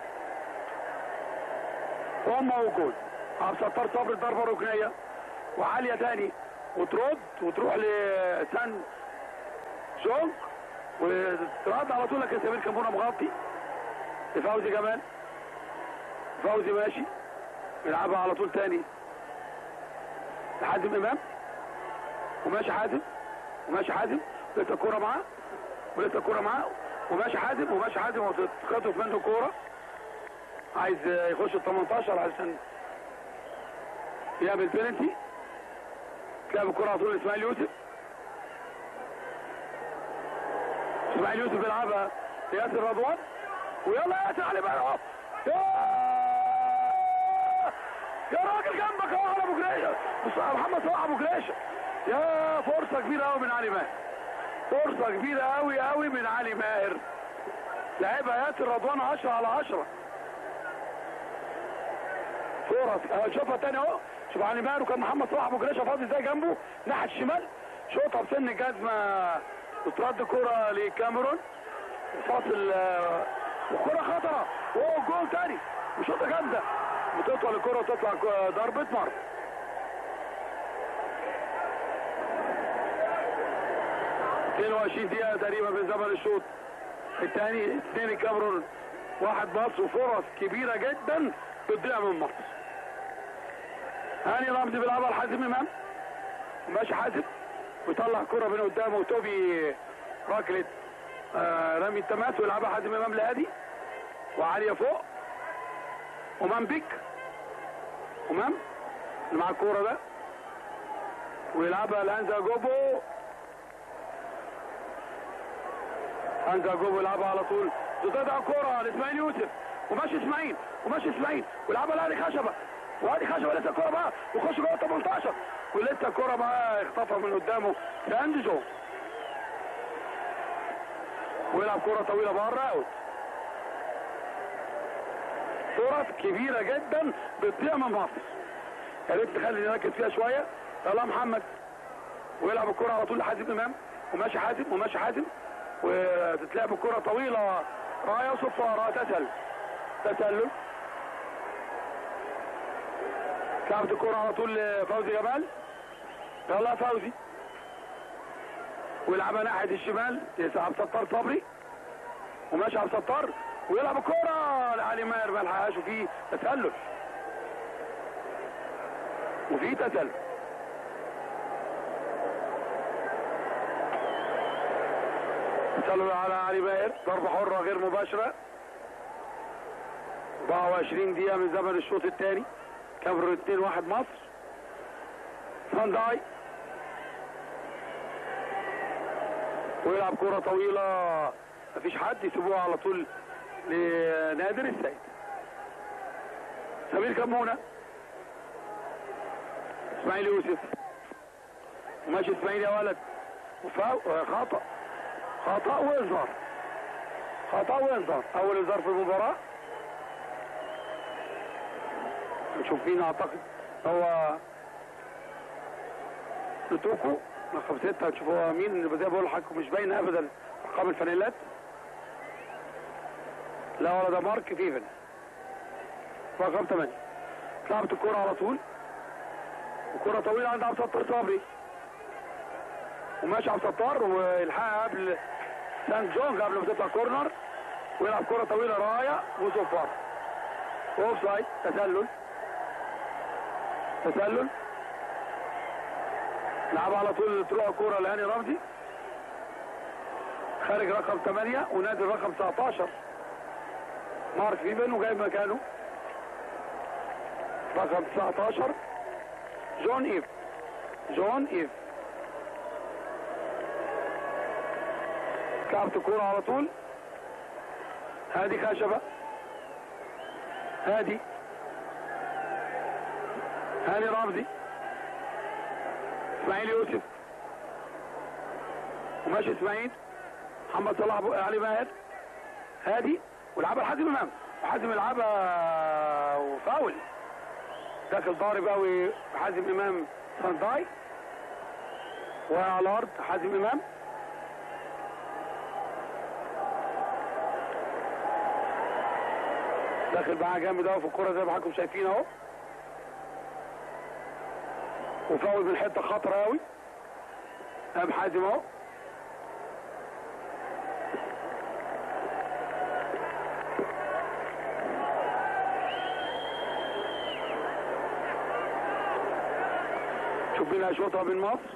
Speaker 1: هم وجول عبد الستار صبري ضربه ركنيه وعاليه تاني وترد وتروح لسان جونج وترد على طول لكن سمير كمونه مغطي لفوزي جمال فوزي ماشي يلعبها على طول تاني لحازم امام وماشي حازم وماشي حازم لسه الكوره معاه ولسه الكوره معاه وماشي حازم وماشي حازم وتتخطف منه الكوره عايز يخش ال 18 علشان يعمل بينالتي تلعب الكوره على طول اسماعيل يوسف اسماعيل يوسف بيلعبها لياسر رضوان ويلا يا ياسر علي بقى يا يا راجل جنبك اهو على ابو جريشه بص محمد صلاح ابو جريشه يا فرصه كبيره قوي من علي ماهر فرصه كبيره قوي قوي من علي ماهر لعبها ياسر رضوان 10 على 10 فرص اهو شوفها تاني اهو شوف علي ماهر وكان محمد صلاح ابو جريشه فاضي ازاي جنبه ناحيه الشمال شوطها بسن الجزمه وترد كرة لكاميرون فاصل وكرة خطرة وهو جول تاني وشوطة جامدة وتطول الكرة وتطلع ضربة مرمى 22 دقيقة تقريبا من زمن الشوط الثاني اثنين الكاميرون واحد مصر وفرص كبيرة جدا بتضيع من مصر هاني رمزي بيلعبها لحازم امام ماشي حازم ويطلع كرة من قدامه وتوبي راكلة آه رمي التماس ويلعبها حازم امام لهادي وعالية فوق امام بيك امام اللي مع الكورة ده ويلعبها لانزا جوبو سانجا جوب يلعبها على طول تتقطع كرة لاسماعيل يوسف وماشي اسماعيل وماشي اسماعيل ويلعبها لهادي خشبة وهادي خشبة لسه الكرة بقى وخش جوه ال 18 ولسه الكرة بقى اختطف من قدامه ساندجو ويلعب كرة طويلة بره اوت فرص كبيرة جدا بتضيع من مصر يا ريت نخلي نركز فيها شوية يلا محمد ويلعب الكرة على طول لحازم امام وماشي حازم وماشي حازم وتتلعب الكرة طويلة راية وصفارة تسلل تسلل لعبت الكرة على طول لفوزي جمال يلا يا فوزي ويلعبها ناحية الشمال يسحب ستار صبري وماشي على ستار ويلعب الكرة لعلي ماهر ما لحقهاش وفي تسلل وفي تسلل تسلل على علي ماهر ضربة حرة غير مباشرة 24 دقيقة من زمن الشوط الثاني كاميرون 2 1 مصر سانداي ويلعب كرة طويلة مفيش حد يسيبوها على طول لنادر السيد سمير كمونة اسماعيل يوسف وماشي اسماعيل يا ولد وفاو خطأ خطأ وانذار خطأ وانذار أول انذار في المباراة نشوف مين أعتقد هو لتوكو رقم ستة هتشوف هو مين اللي زي ما بقول لحضرتك مش باين أبدا أرقام الفانيلات لا ولا ده مارك فيفن رقم 8 لعبت الكرة على طول وكرة طويلة عند عبد الستار صبري وماشي عبد الستار ويلحقها قبل سان جونج قبل ما تطلع كورنر ويلعب كرة طويلة راية وصفار اوف سايد تسلل تسلل لعب على طول تروح كرة لهاني رمزي خارج رقم 8 ونادي رقم 19 مارك فيبن وجايب مكانه رقم 19 جون ايف جون ايف لعبت الكورة على طول هادي خشبة هادي هاني رمزي اسماعيل يوسف وماشي اسماعيل محمد صلاح علي ماهر هادي ولعبها لحازم امام وحازم يلعبها وفاول داخل ضارب قوي حازم امام سانداي وعلى الارض حازم امام داخل معاه جامد اهو في الكوره زي ما حضراتكم شايفين اهو وفاول من حته خطره قوي قام حازم اهو شوف مين هيشوطها من مصر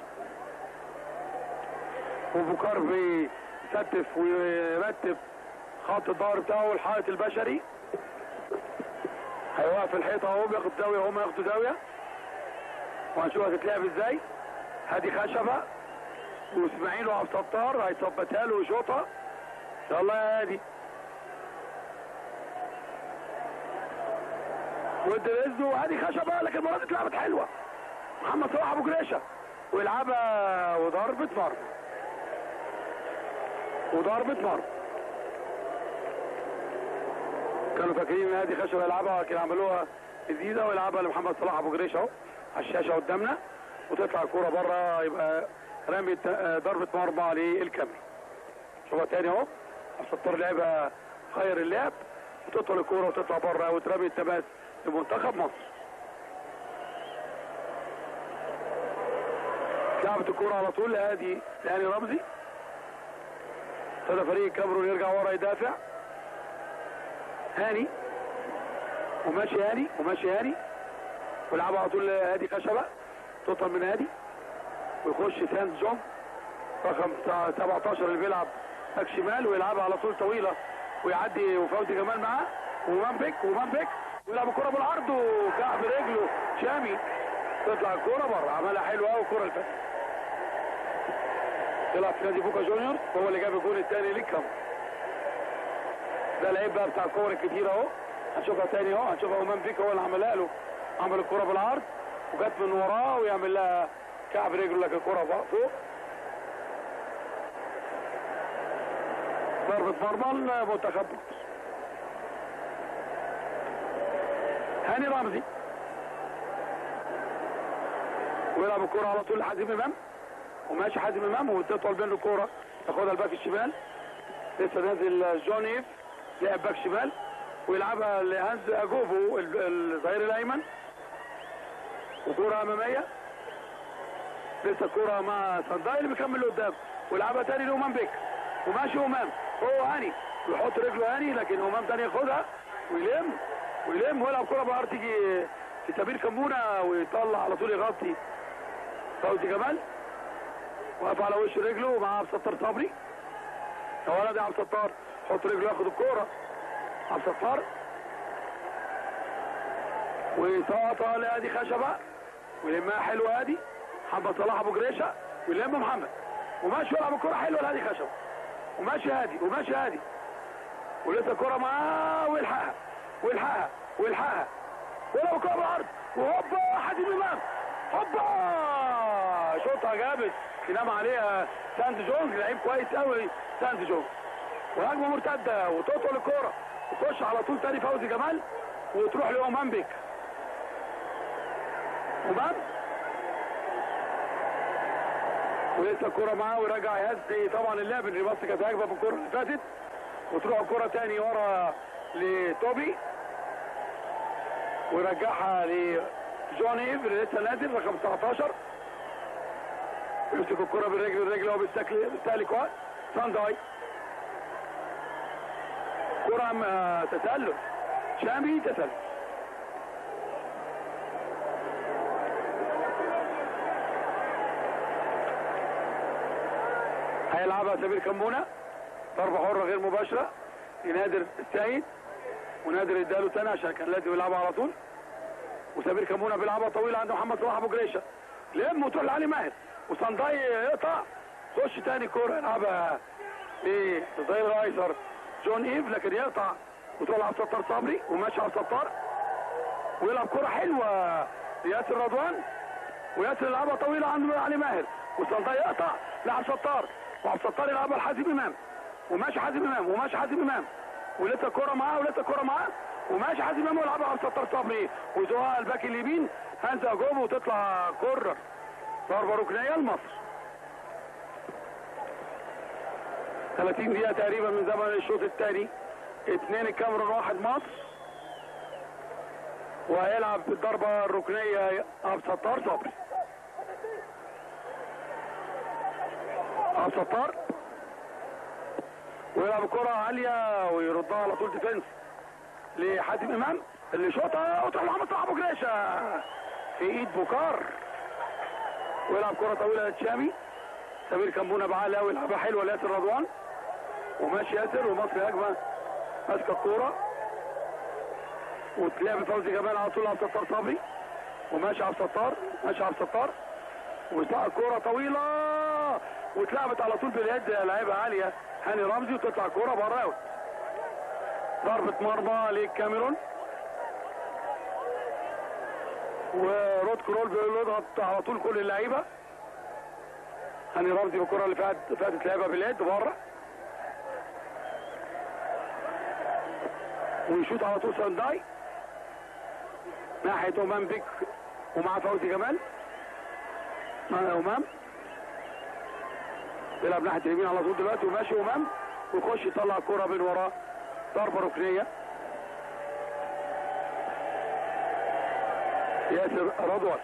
Speaker 1: وبكار بيستف ويرتب خط الظهر بتاعه الحائط البشري هيوقف الحيطه اهو بياخد زاويه وهم ياخدوا زاويه وهنشوف هتتلعب ازاي هادي خشبه واسماعيل وعبد الستار هيثبتها له ويشوطها يلا يا هادي ودي رزق وهادي خشبه لكن المره دي اتلعبت حلوه محمد صلاح ابو جريشه ويلعبها وضربه مرمى وضربه مرمى كانوا فاكرين ان هادي خشبه يلعبها لكن عملوها جديده ويلعبها لمحمد صلاح ابو جريشه اهو على الشاشه قدامنا وتطلع الكوره بره يبقى رمي ضربه مرمى للكاميرا شوفها تاني اهو الستار لعبها خير اللعب وتطول الكوره وتطلع بره وترمي التماس لمنتخب مصر لعبت الكوره على طول لهادي لهاني رمزي ابتدى فريق كاميرون يرجع ورا يدافع هاني وماشي هاني وماشي هاني ويلعبها على طول هادي خشبه تطل من هادي ويخش ساند جون رقم 17 اللي بيلعب باك شمال ويلعبها على طول طويله ويعدي وفوزي جمال معاه ومان بيك ومان بيك ويلعب الكوره بالعرض وكعب رجله شامي تطلع الكوره بره عملها حلوه قوي الكوره اللي فاتت يلعب في نادي بوكا جونيور هو اللي جاب الجول الثاني ليكم ده العيب بقى بتاع الكور الكتير اهو هنشوفها تاني اهو هنشوفها امام بيك هو اللي عملها له عمل الكرة بالعرض وجت من وراه ويعمل لها كعب رجله لك الكرة فوق ضربة مرمى المنتخب هاني رمزي ويلعب الكرة على طول لحازم امام وماشي حازم امام وتطول بين الكرة ياخدها الباك الشمال لسه نازل جون ايف لعب باك شمال ويلعبها لهانز اجوفو الظهير الايمن وكرة امامية لسه الكرة مع صنداي اللي بيكمل لقدام ويلعبها تاني لأمام بيك وماشي امام هو هاني ويحط رجله هاني لكن امام تاني ياخدها ويلم ويلم ويلعب كرة بقى تيجي لسمير كمونة ويطلع على طول يغطي فوزي جمال واقف على وش رجله ومعاه عبد الستار صبري يا ولد يا عبد الستار حط رجله ياخد الكوره عبد الستار ويطاطا لادي خشبه ويلمها حلوه ادي محمد صلاح ابو جريشه ويلم محمد وماشي يلعب الكوره حلوه لادي خشبه وماشي هادي وماشي هادي ولسه الكوره معاه ويلحقها ويلحقها ويلحقها ويلعب الكوره بالعرض وهوبا حازم امام هوبا شوطها جابت ينام عليها ساند جونز لعيب كويس قوي ساند جونز وهجمه مرتده وتطول الكوره وتخش على طول تاني فوزي جمال وتروح لأمام بيك أمام ولسه الكوره معاه ويرجع يهز طبعا اللعب اللي بس كانت هجمه في الكوره اللي فاتت وتروح الكوره تاني ورا لتوبي ويرجعها لجون ايف اللي لسه نازل رقم 19 يمسك الكرة بالرجل الرجل هو بالسالك وقت سانداي كرة تسلل شامي تسلل هيلعبها سمير كمونة ضربة حرة غير مباشرة لنادر السيد ونادر اداله تاني عشان كان لازم يلعبها على طول وسمير كمونة بيلعبها طويلة عند محمد صلاح ابو جريشه لم وتروح لعلي ماهر وصنداي يقطع خش تاني كوره يلعبها ايه الظهير الايسر جون ايف لكن يقطع وتروح لعبد الستار صبري وماشي عبد الستار ويلعب كوره حلوه لياسر رضوان وياسر يلعبها طويله عند علي ماهر وصنداي يقطع لعبد الستار وعبد الستار يلعبها لحازم امام وماشي حازم امام وماشي حازم امام ولسه الكوره معاه ولسه الكوره معاه وماشي حازم امام ويلعبها عبد الستار صبري ويزوقها الباك اليمين هانزا جوب وتطلع كورر ضربة ركنية لمصر 30 دقيقة تقريبا من زمن الشوط الثاني اثنين الكاميرون واحد مصر وهيلعب بالضربة الركنية عبد الستار صبري عبد الستار ويلعب الكرة عالية ويردها على طول ديفنس لحاتم امام اللي شوطها وتروح محمد صلاح ابو جريشه في ايد بوكار ويلعب كرة طويلة للشامي سمير كمبونة بعالي قوي يلعبها حلوة لياسر رضوان وماشي ياسر ومصر هجمة ماسكة الكورة وتلعب فوزي جمال على طول عبد الستار صبري وماشي عبد الستار ماشي عبد الستار وسقى كورة طويلة واتلعبت على طول باليد لعيبة عالية هاني رمزي وتطلع كورة بره اوت ضربة مرمى للكاميرون ورود كرول بيقول يضغط على طول كل اللعيبه هاني رمزي بالكره اللي فاتت فاتت لعبها باليد بره ويشوط على طول سانداي ناحيه امام بيك ومع فوزي جمال مع امام بيلعب ناحيه اليمين على طول دلوقتي وماشي امام ويخش يطلع الكره من وراه ضربه ركنيه ياسر رضوان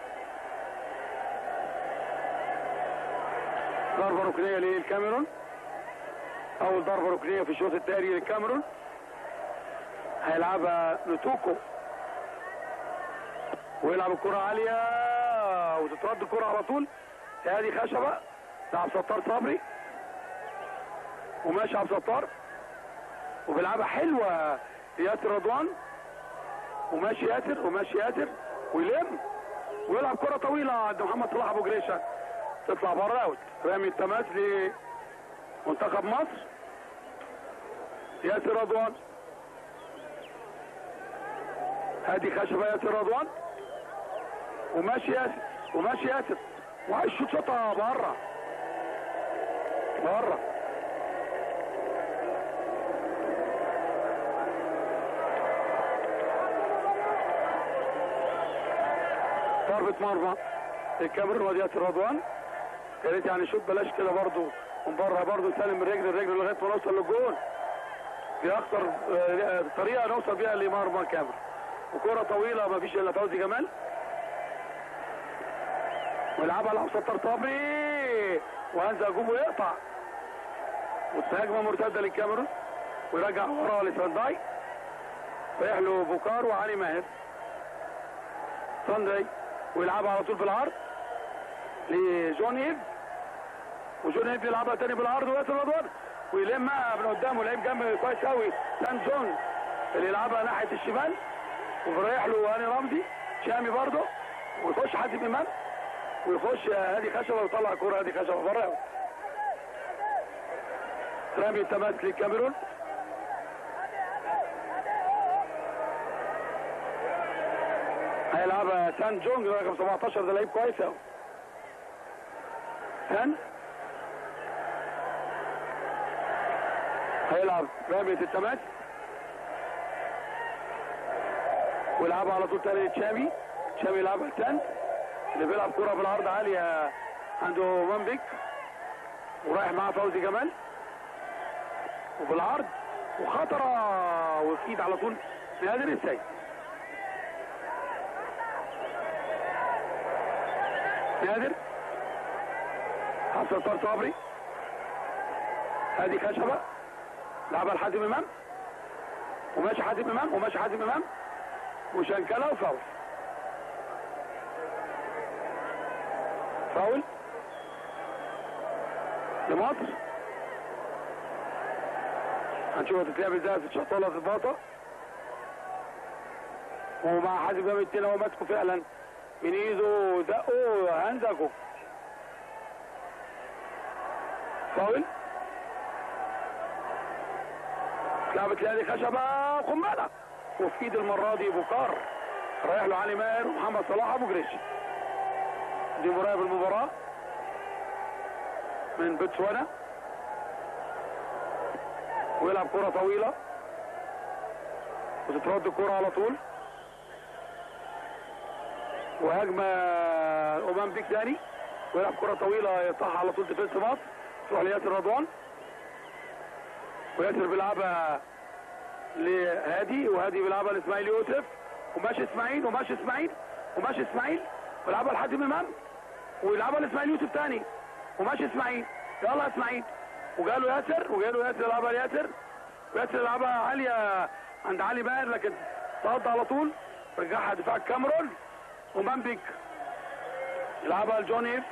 Speaker 1: ضربة ركنية للكاميرون أول ضربة ركنية في الشوط الثاني للكاميرون هيلعبها نتوكو ويلعب الكرة عالية وتترد الكرة على طول هادي خشبة لعب ستار صبري وماشي عبد ستار وبيلعبها حلوة ياسر رضوان وماشي ياسر وماشي ياسر ويلم ويلعب كرة طويلة عند محمد صلاح ابو جريشة تطلع بره اوت رامي التماس لمنتخب مصر ياسر رضوان هادي خشبه ياسر رضوان وماشي ياسر وماشي ياسر وعايز شوط شوطه بره بره ضربة مرمى الكاميرون وادي ياسر رضوان يا ريت يعني شوط بلاش كده برضه من بره برضه سالم من رجل لرجل لغايه ما نوصل للجول دي اخطر آه، طريقه نوصل بيها لمرمى الكاميرون وكرة طويلة ما فيش الا فوزي جمال ويلعبها الاوسط طرطابي وهنزل جوب ويقطع هجمه مرتده للكاميرون ويرجع ورا لسانداي فيحلو بوكار وعلي ماهر سانداي ويلعبها على طول بالعرض لجون ايف وجون ايف يلعبها تاني بالعرض وياسر رضوان ويلمها من قدامه لعيب جنب كويس قوي سان جون اللي يلعبها ناحيه الشمال وبرايح له هاني رمزي شامي برضه ويخش حازم امام ويخش هادي خشبه ويطلع كوره هادي خشبه بره رامي التماس للكاميرون هيلعبها سان جونج رقم 17 ده لعيب كويس قوي سان هيلعب رامي التماس ويلعبها على طول تاني تشامي تشامي يلعبها لسان اللي بيلعب كرة بالعرض عالية عنده مانبيك ورايح معاه فوزي جمال وبالعرض وخطرة وفي ايد على طول نادر السيد نادر حسن طار صبري هادي خشبة لعبها لحازم امام وماشي حازم امام وماشي حازم امام وشنكله وفاول فاول لمصر هنشوف هتتلعب ازاي في الشطاله في الباطه ومع حازم جاب التاني هو ماسكه فعلا من ايده دقه هنزكه فاول لعبت لهادي خشبه وقنبله وفي ايد المره دي بوكار رايح له علي ماهر ومحمد صلاح ابو جريش دي مراقب المباراه من بوتسوانا ويلعب كره طويله وتترد الكره على طول وهجمه امام بيك ثاني ويلعب كره طويله يقطعها على طول ديفنس مصر تروح لياسر رضوان وياسر بيلعبها لهادي وهادي بيلعبها لاسماعيل يوسف وماشي اسماعيل وماشي اسماعيل وماشي اسماعيل ويلعبها لحازم امام ويلعبها لاسماعيل يوسف تاني وماشي اسماعيل يلا اسماعيل وجاله ياسر وجاله ياسر يلعبها لياسر وياسر يلعبها عاليه عند علي ماهر لكن صد على طول رجعها دفاع الكاميرون ومنبك يلعبها لجون ايف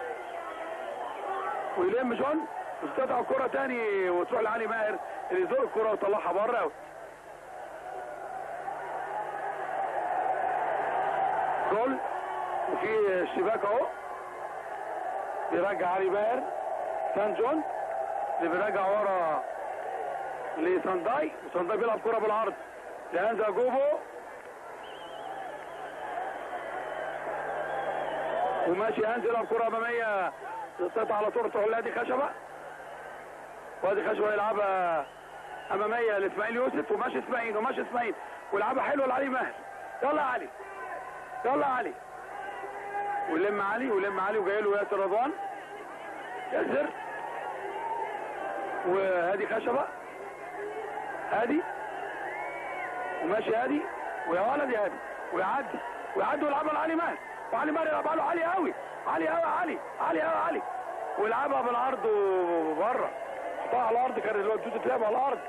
Speaker 1: ويلم جون وتقطع الكرة تاني وتروح لعلي ماهر اللي يزور الكرة ويطلعها بره جول وفي الشباك اهو بيرجع علي ماهر سان جون اللي بيرجع ورا لسانداي وسانداي بيلعب كرة بالعرض لهانزا جوبو وماشي هانز يلعب كرة أمامية تقطع على طول تروح لهادي خشبة وادي خشبة يلعبها أمامية لإسماعيل يوسف وماشي إسماعيل وماشي إسماعيل ويلعبها حلوة لعلي ماهر يلا يا علي يلا يا علي ويلم علي ويلم علي وجاي له ياسر رضوان ياسر وهادي خشبة هادي وماشي هادي ويا ولد يا هادي ويعدي ويعدي ويلعبها لعلي ماهر وعلي ماهر يلعبها له عالي قوي عالي قوي علي عالي قوي علي ويلعبها بالعرض وبره حطها على الارض كان الواد تتلعب على الارض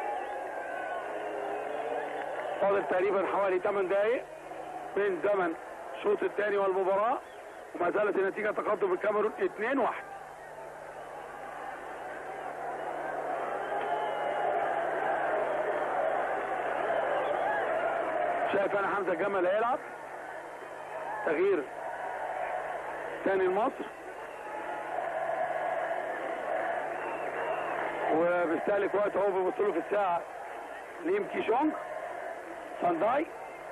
Speaker 1: فاضل تقريبا حوالي 8 دقايق من زمن الشوط الثاني والمباراه وما زالت النتيجه تقدم الكاميرون 2 1 شايف انا حمزه جمل هيلعب تغيير ثاني لمصر وبيستهلك وقت اهو بيبص له في الساعه ليم كيشونج سانداي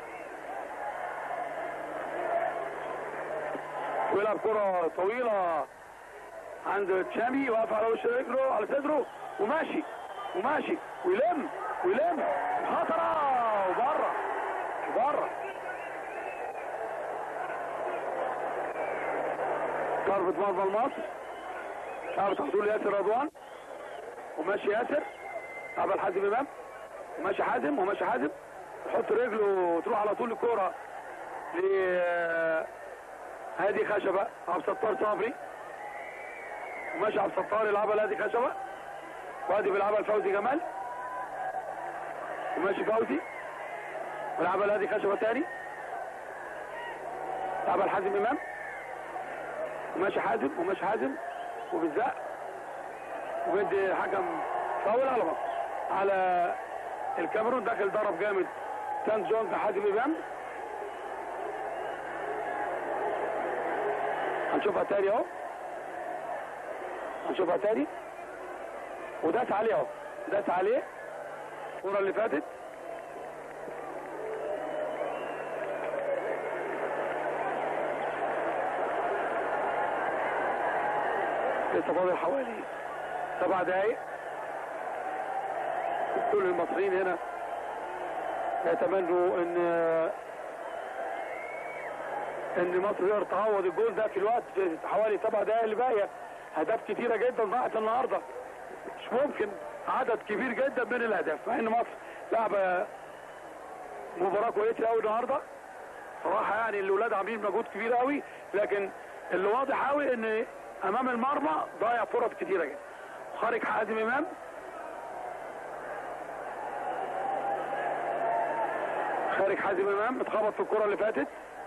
Speaker 1: ويلعب كرة طويلة عند تشامي واقف على وش رجله على صدره وماشي وماشي ويلم ويلم خطرة وبره بره ضربة مرمى لمصر شعبت حصول ياسر رضوان وماشي ياسر قبل حازم امام وماشي حازم وماشي حازم يحط رجله وتروح على طول الكوره ل هادي خشبه عبد الستار صبري وماشي عبد الستار يلعبها لهادي خشبه وادي بيلعبها لفوزي جمال وماشي فوزي ويلعبها لهادي خشبه تاني يلعبها لحازم امام وماشي حازم وماشي حازم وبالزق وبيدي حكم فاول على مصر على الكاميرون داخل ضرب جامد تانك جونج حازم امام هنشوفها تاني اهو هنشوفها تاني وداس عليه اهو داس عليه الكوره اللي فاتت لسه فاضل حوالي سبع دقايق كل المصريين هنا يتمنوا ان ان مصر تقدر تعوض الجول ده في الوقت في حوالي سبع دقايق اللي باقيه اهداف كتيره جدا ضاعت النهارده مش ممكن عدد كبير جدا من الاهداف مع ان مصر لعبه مباراه كويسه قوي النهارده صراحه يعني الاولاد عاملين مجهود كبير قوي لكن اللي واضح قوي ان امام المرمى ضيع فرص كتيره جدا خارج حازم امام خارج حازم امام اتخبط في الكره اللي فاتت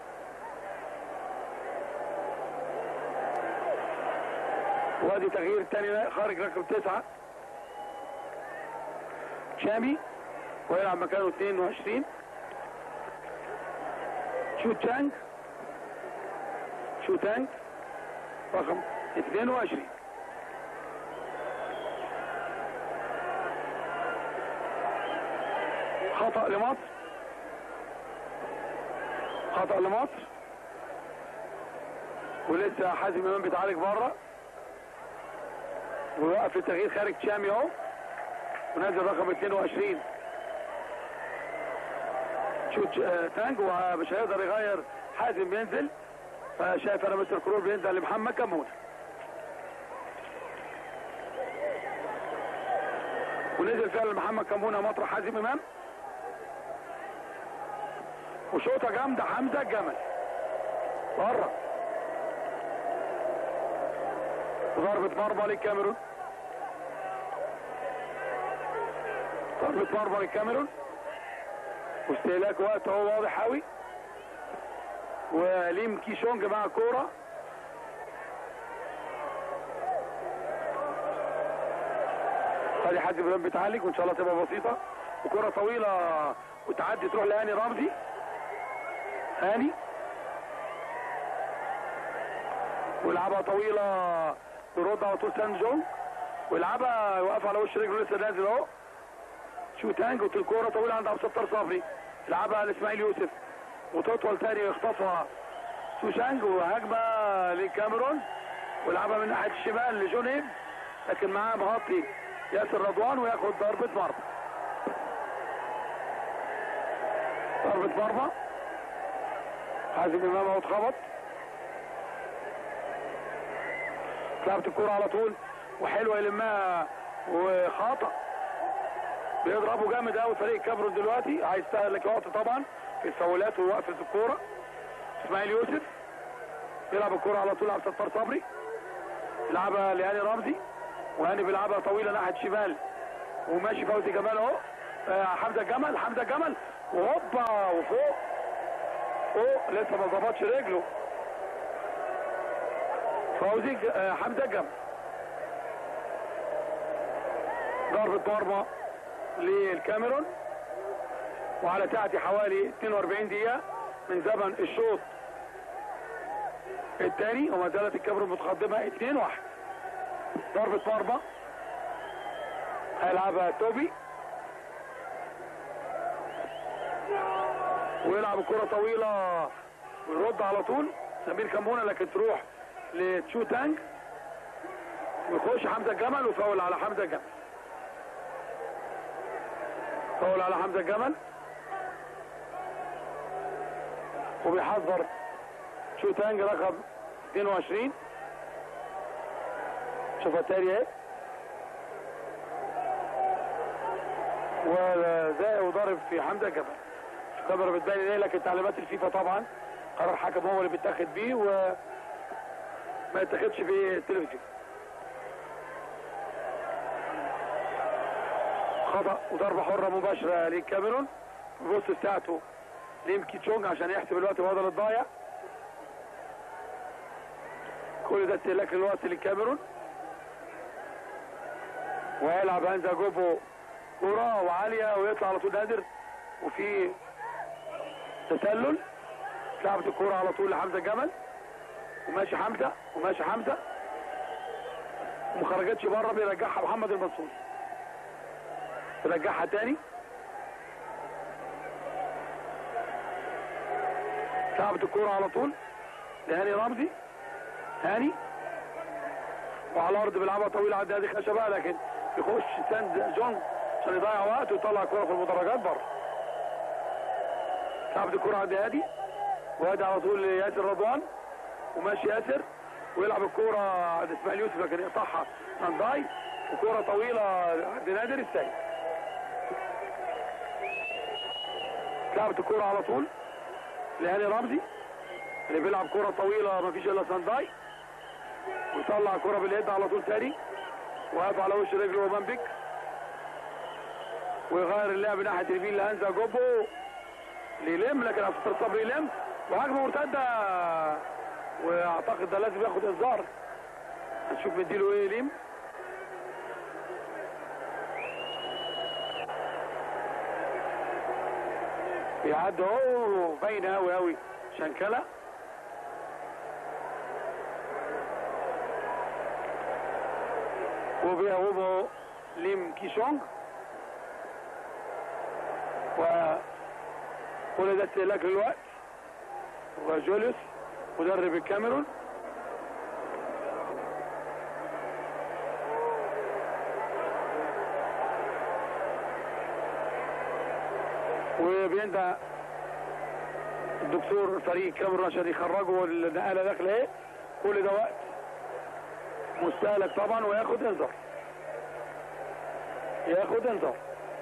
Speaker 1: وادي تغيير تاني خارج رقم تسعة شامي ويلعب مكانه 22 شو تانك شو تانك رقم 22 خطأ لمصر خطأ لمصر ولسه حازم امام بيتعالج بره ويوقف التغيير خارج شامي اهو ونازل رقم 22 شوت آه، تانج ومش هيقدر يغير حازم بينزل فشايف انا مستر كرول بينزل لمحمد كمون ونزل فعلا محمد كمونه مطرح حازم امام وشوطه جامده حمزه الجمل بره ضربة مرمى للكاميرون ضربة مرمى للكاميرون واستهلاك وقت هو واضح قوي وليم كيشونج مع الكوره ادي حد ابراهيم بيتعالج وان شاء الله تبقى بسيطه وكره طويله وتعدي تروح لهاني رمزي هاني ويلعبها طويله يرد على طول سان جون ويلعبها يوقف على وش رجله لسه نازل اهو شو تانج الكوره طويله عند عبد الستار صبري يلعبها لاسماعيل يوسف وتطول تاني يخطفها سوشانج وهجمه للكاميرون ويلعبها من ناحيه الشمال لجون هيب لكن معاه مغطي ياسر رضوان وياخد ضربه مرمى ضربه مرمى حازم امام اهو اتخبط لعبت الكوره على طول وحلوه يلمها وخطا بيضربوا جامد قوي فريق كاميرون دلوقتي عايز يستهلك وقت طبعا في الفاولات ووقفه الكوره اسماعيل يوسف يلعب الكوره على طول عبد الستار صبري يلعبها لهاني رمزي وهاني بيلعبها طويله ناحيه شمال وماشي فوزي جمال اهو آه، حمزه الجمل حمزه الجمل وهوبا وفوق فوق لسه ما ظبطش رجله فوزي ج- آه، حمزه الجمل ضربة مرمى للكاميرون وعلى ساعة حوالي 42 دقيقة من زمن الشوط الثاني وما زالت الكاميرون متقدمة 2-1 ضربة مرمى هيلعبها توبي ويلعب الكرة طويلة ويرد على طول سمير كمونة لكن تروح لتشو تانج ويخش حمزة الجمل وفاول على حمزة الجمل فاول على حمزة الجمل وبيحذر شو تانج رقم 22 شوف التالي اهي وزائق وضارب في حمزة الجمل الكاميرا بتبين ايه لكن تعليمات الفيفا طبعا قرار حكم هو اللي بيتاخد بيه وما يتاخدش في التلفزيون خطأ وضربة حرة مباشرة للكاميرون البوست بتاعته ليمكي تشونج عشان يحسب الوقت بدل الضايع كل ده استهلاك للوقت للكاميرون ويلعب هانزا جوبو كرة وعالية ويطلع على طول نادر وفي تسلل لعبت الكرة على طول لحمزة جمل وماشي حمزة وماشي حمزة وما خرجتش بره بيرجعها محمد المنصور يرجعها تاني لعبت الكرة على طول لهاني رمزي هاني وعلى الارض بيلعبها طويلة عند هادي خشبة لكن يخش ساند جونج عشان يضيع وقت ويطلع الكرة في المدرجات بره لعبت الكرة عند هادي وهادي على طول لياسر رضوان وماشي ياسر ويلعب الكرة عند اسماعيل يوسف لكن يقطعها سانداي وكرة طويلة عند نادر السيد لعبت الكرة على طول لهاني رمزي اللي بيلعب كرة طويلة ما فيش الا سانداي ويطلع كرة باليد على طول تاني واقف على وش رجله ومنبك ويغير اللعب ناحية اليمين لهانزا جوبو ليلم لكن عبد صبري يلم وهجمة مرتدة واعتقد ده لازم ياخد انذار هنشوف مديله ايه ليم بيعدي اهو باينه قوي قوي شنكله وبيقوموا ليم كيشونج و كل ده استهلاك للوقت وجوليوس مدرب الكاميرون وبيندى الدكتور فريق كاميرون عشان يخرجوا النقاله داخل ايه كل ده وقت مستهلك طبعا وياخد انذار ياخد انذار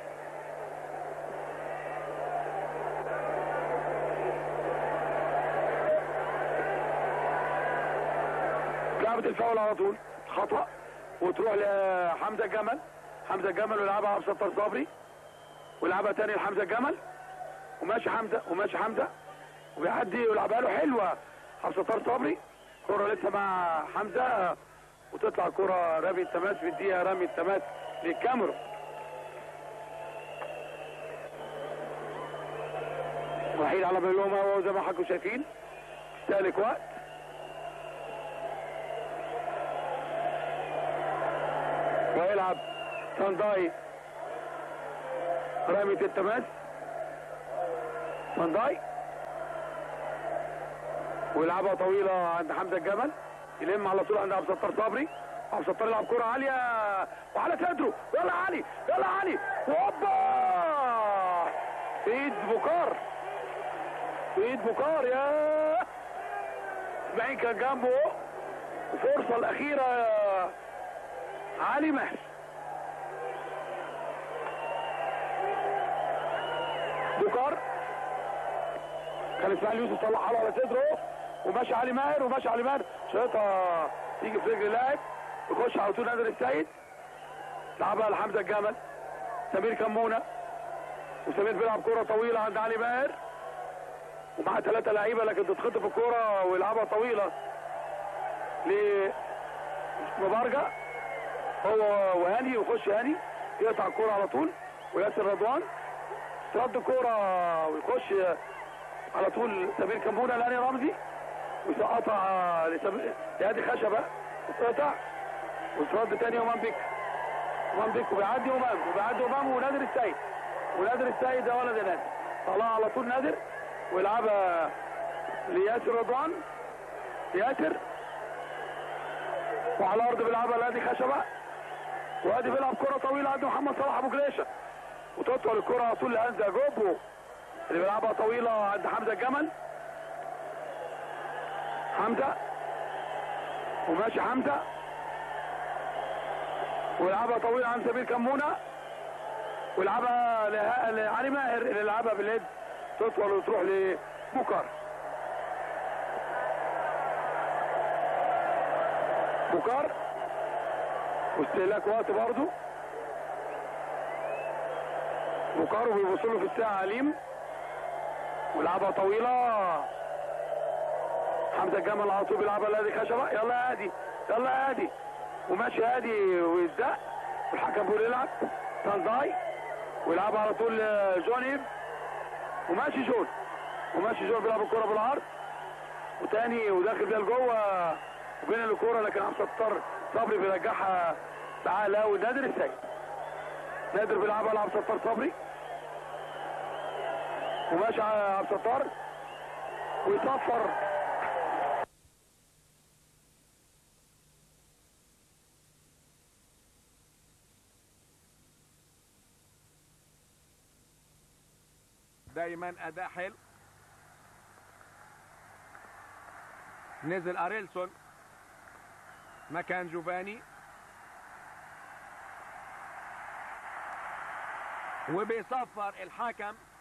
Speaker 1: لعبة الفاول على طول خطأ وتروح لحمزة جمل حمزة جمل ويلعبها عبد الستار صبري ويلعبها تاني لحمزة جمل وماشي حمزة وماشي حمزة وبيعدي ويلعبها له حلوة عبد الستار صبري كرة لسه مع حمزة وتطلع كرة رامي التماس في الدقيقة رامي التماس للكاميرون وحيد على بيلوما وهو زي ما حضراتكم شايفين استهلك وقت ويلعب سانداي رامية التماس سانداي ويلعبها طويلة عند حمزة الجمل يلم على طول عند عبد الستار صبري عبد الستار يلعب كرة عالية وعلى صدره يلا علي يلا علي هوبا في ايد بوكار في ايد بوكار يا اسماعيل كان جنبه وفرصة الأخيرة علي مهدي بوكار كان اسماعيل يوسف طلعها له على صدره وماشي علي ماهر وماشي علي ماهر شايطها تيجي في رجل اللاعب يخش على طول نادر السيد لعبها لحمزه الجمل سمير كمونه وسمير بيلعب كرة طويلة عند علي ماهر ومعاه ثلاثة لعيبة لكن تتخطف الكرة ويلعبها طويلة لمبارجة هو وهاني ويخش هاني يقطع الكرة على طول وياسر رضوان ترد الكرة ويخش على طول سمير كمونة لاني رمزي ويسقطها لسمير لهادي خشبة وتقطع وترد تاني يوم بيك امام بيك وبيعدي امام وبيعدي امام ونادر السيد ونادر السيد يا ولد يا نادر طلع على طول نادر ويلعبها لياسر رضوان ياسر وعلى الارض بيلعبها لادي خشبه وادي بيلعب كره طويله عند محمد صلاح ابو جريشه وتطول الكره على طول لانزا جوبو اللي بيلعبها طويله عند حمزه الجمل حمزه وماشي حمزه ويلعبها طويله عند سمير كمونه ويلعبها لها- لعلي ماهر اللي يلعبها باليد تطول وتروح لبوكر بوكار واستهلاك وقت برضه بوكار وبيبص له في الساعه عليم ولعبها طويله حمزه الجمل على طول بيلعبها لادي خشبه يلا يا هادي يلا يا هادي وماشي هادي ويزدق والحكم بيقول يلعب تنزاي ويلعبها على طول جون ايف وماشي جون وماشي جون بيلعب الكره بالعرض وتاني وداخل بيها لجوه وبين الكوره لكن عبد الستار صبري بيرجعها تعالى قوي نادر السيد نادر بيلعبها لعبد الستار صبري وماشي على عبد الستار ويصفر
Speaker 2: دايما اداء حلو نزل اريلسون مكان جوفاني وبيصفر الحكم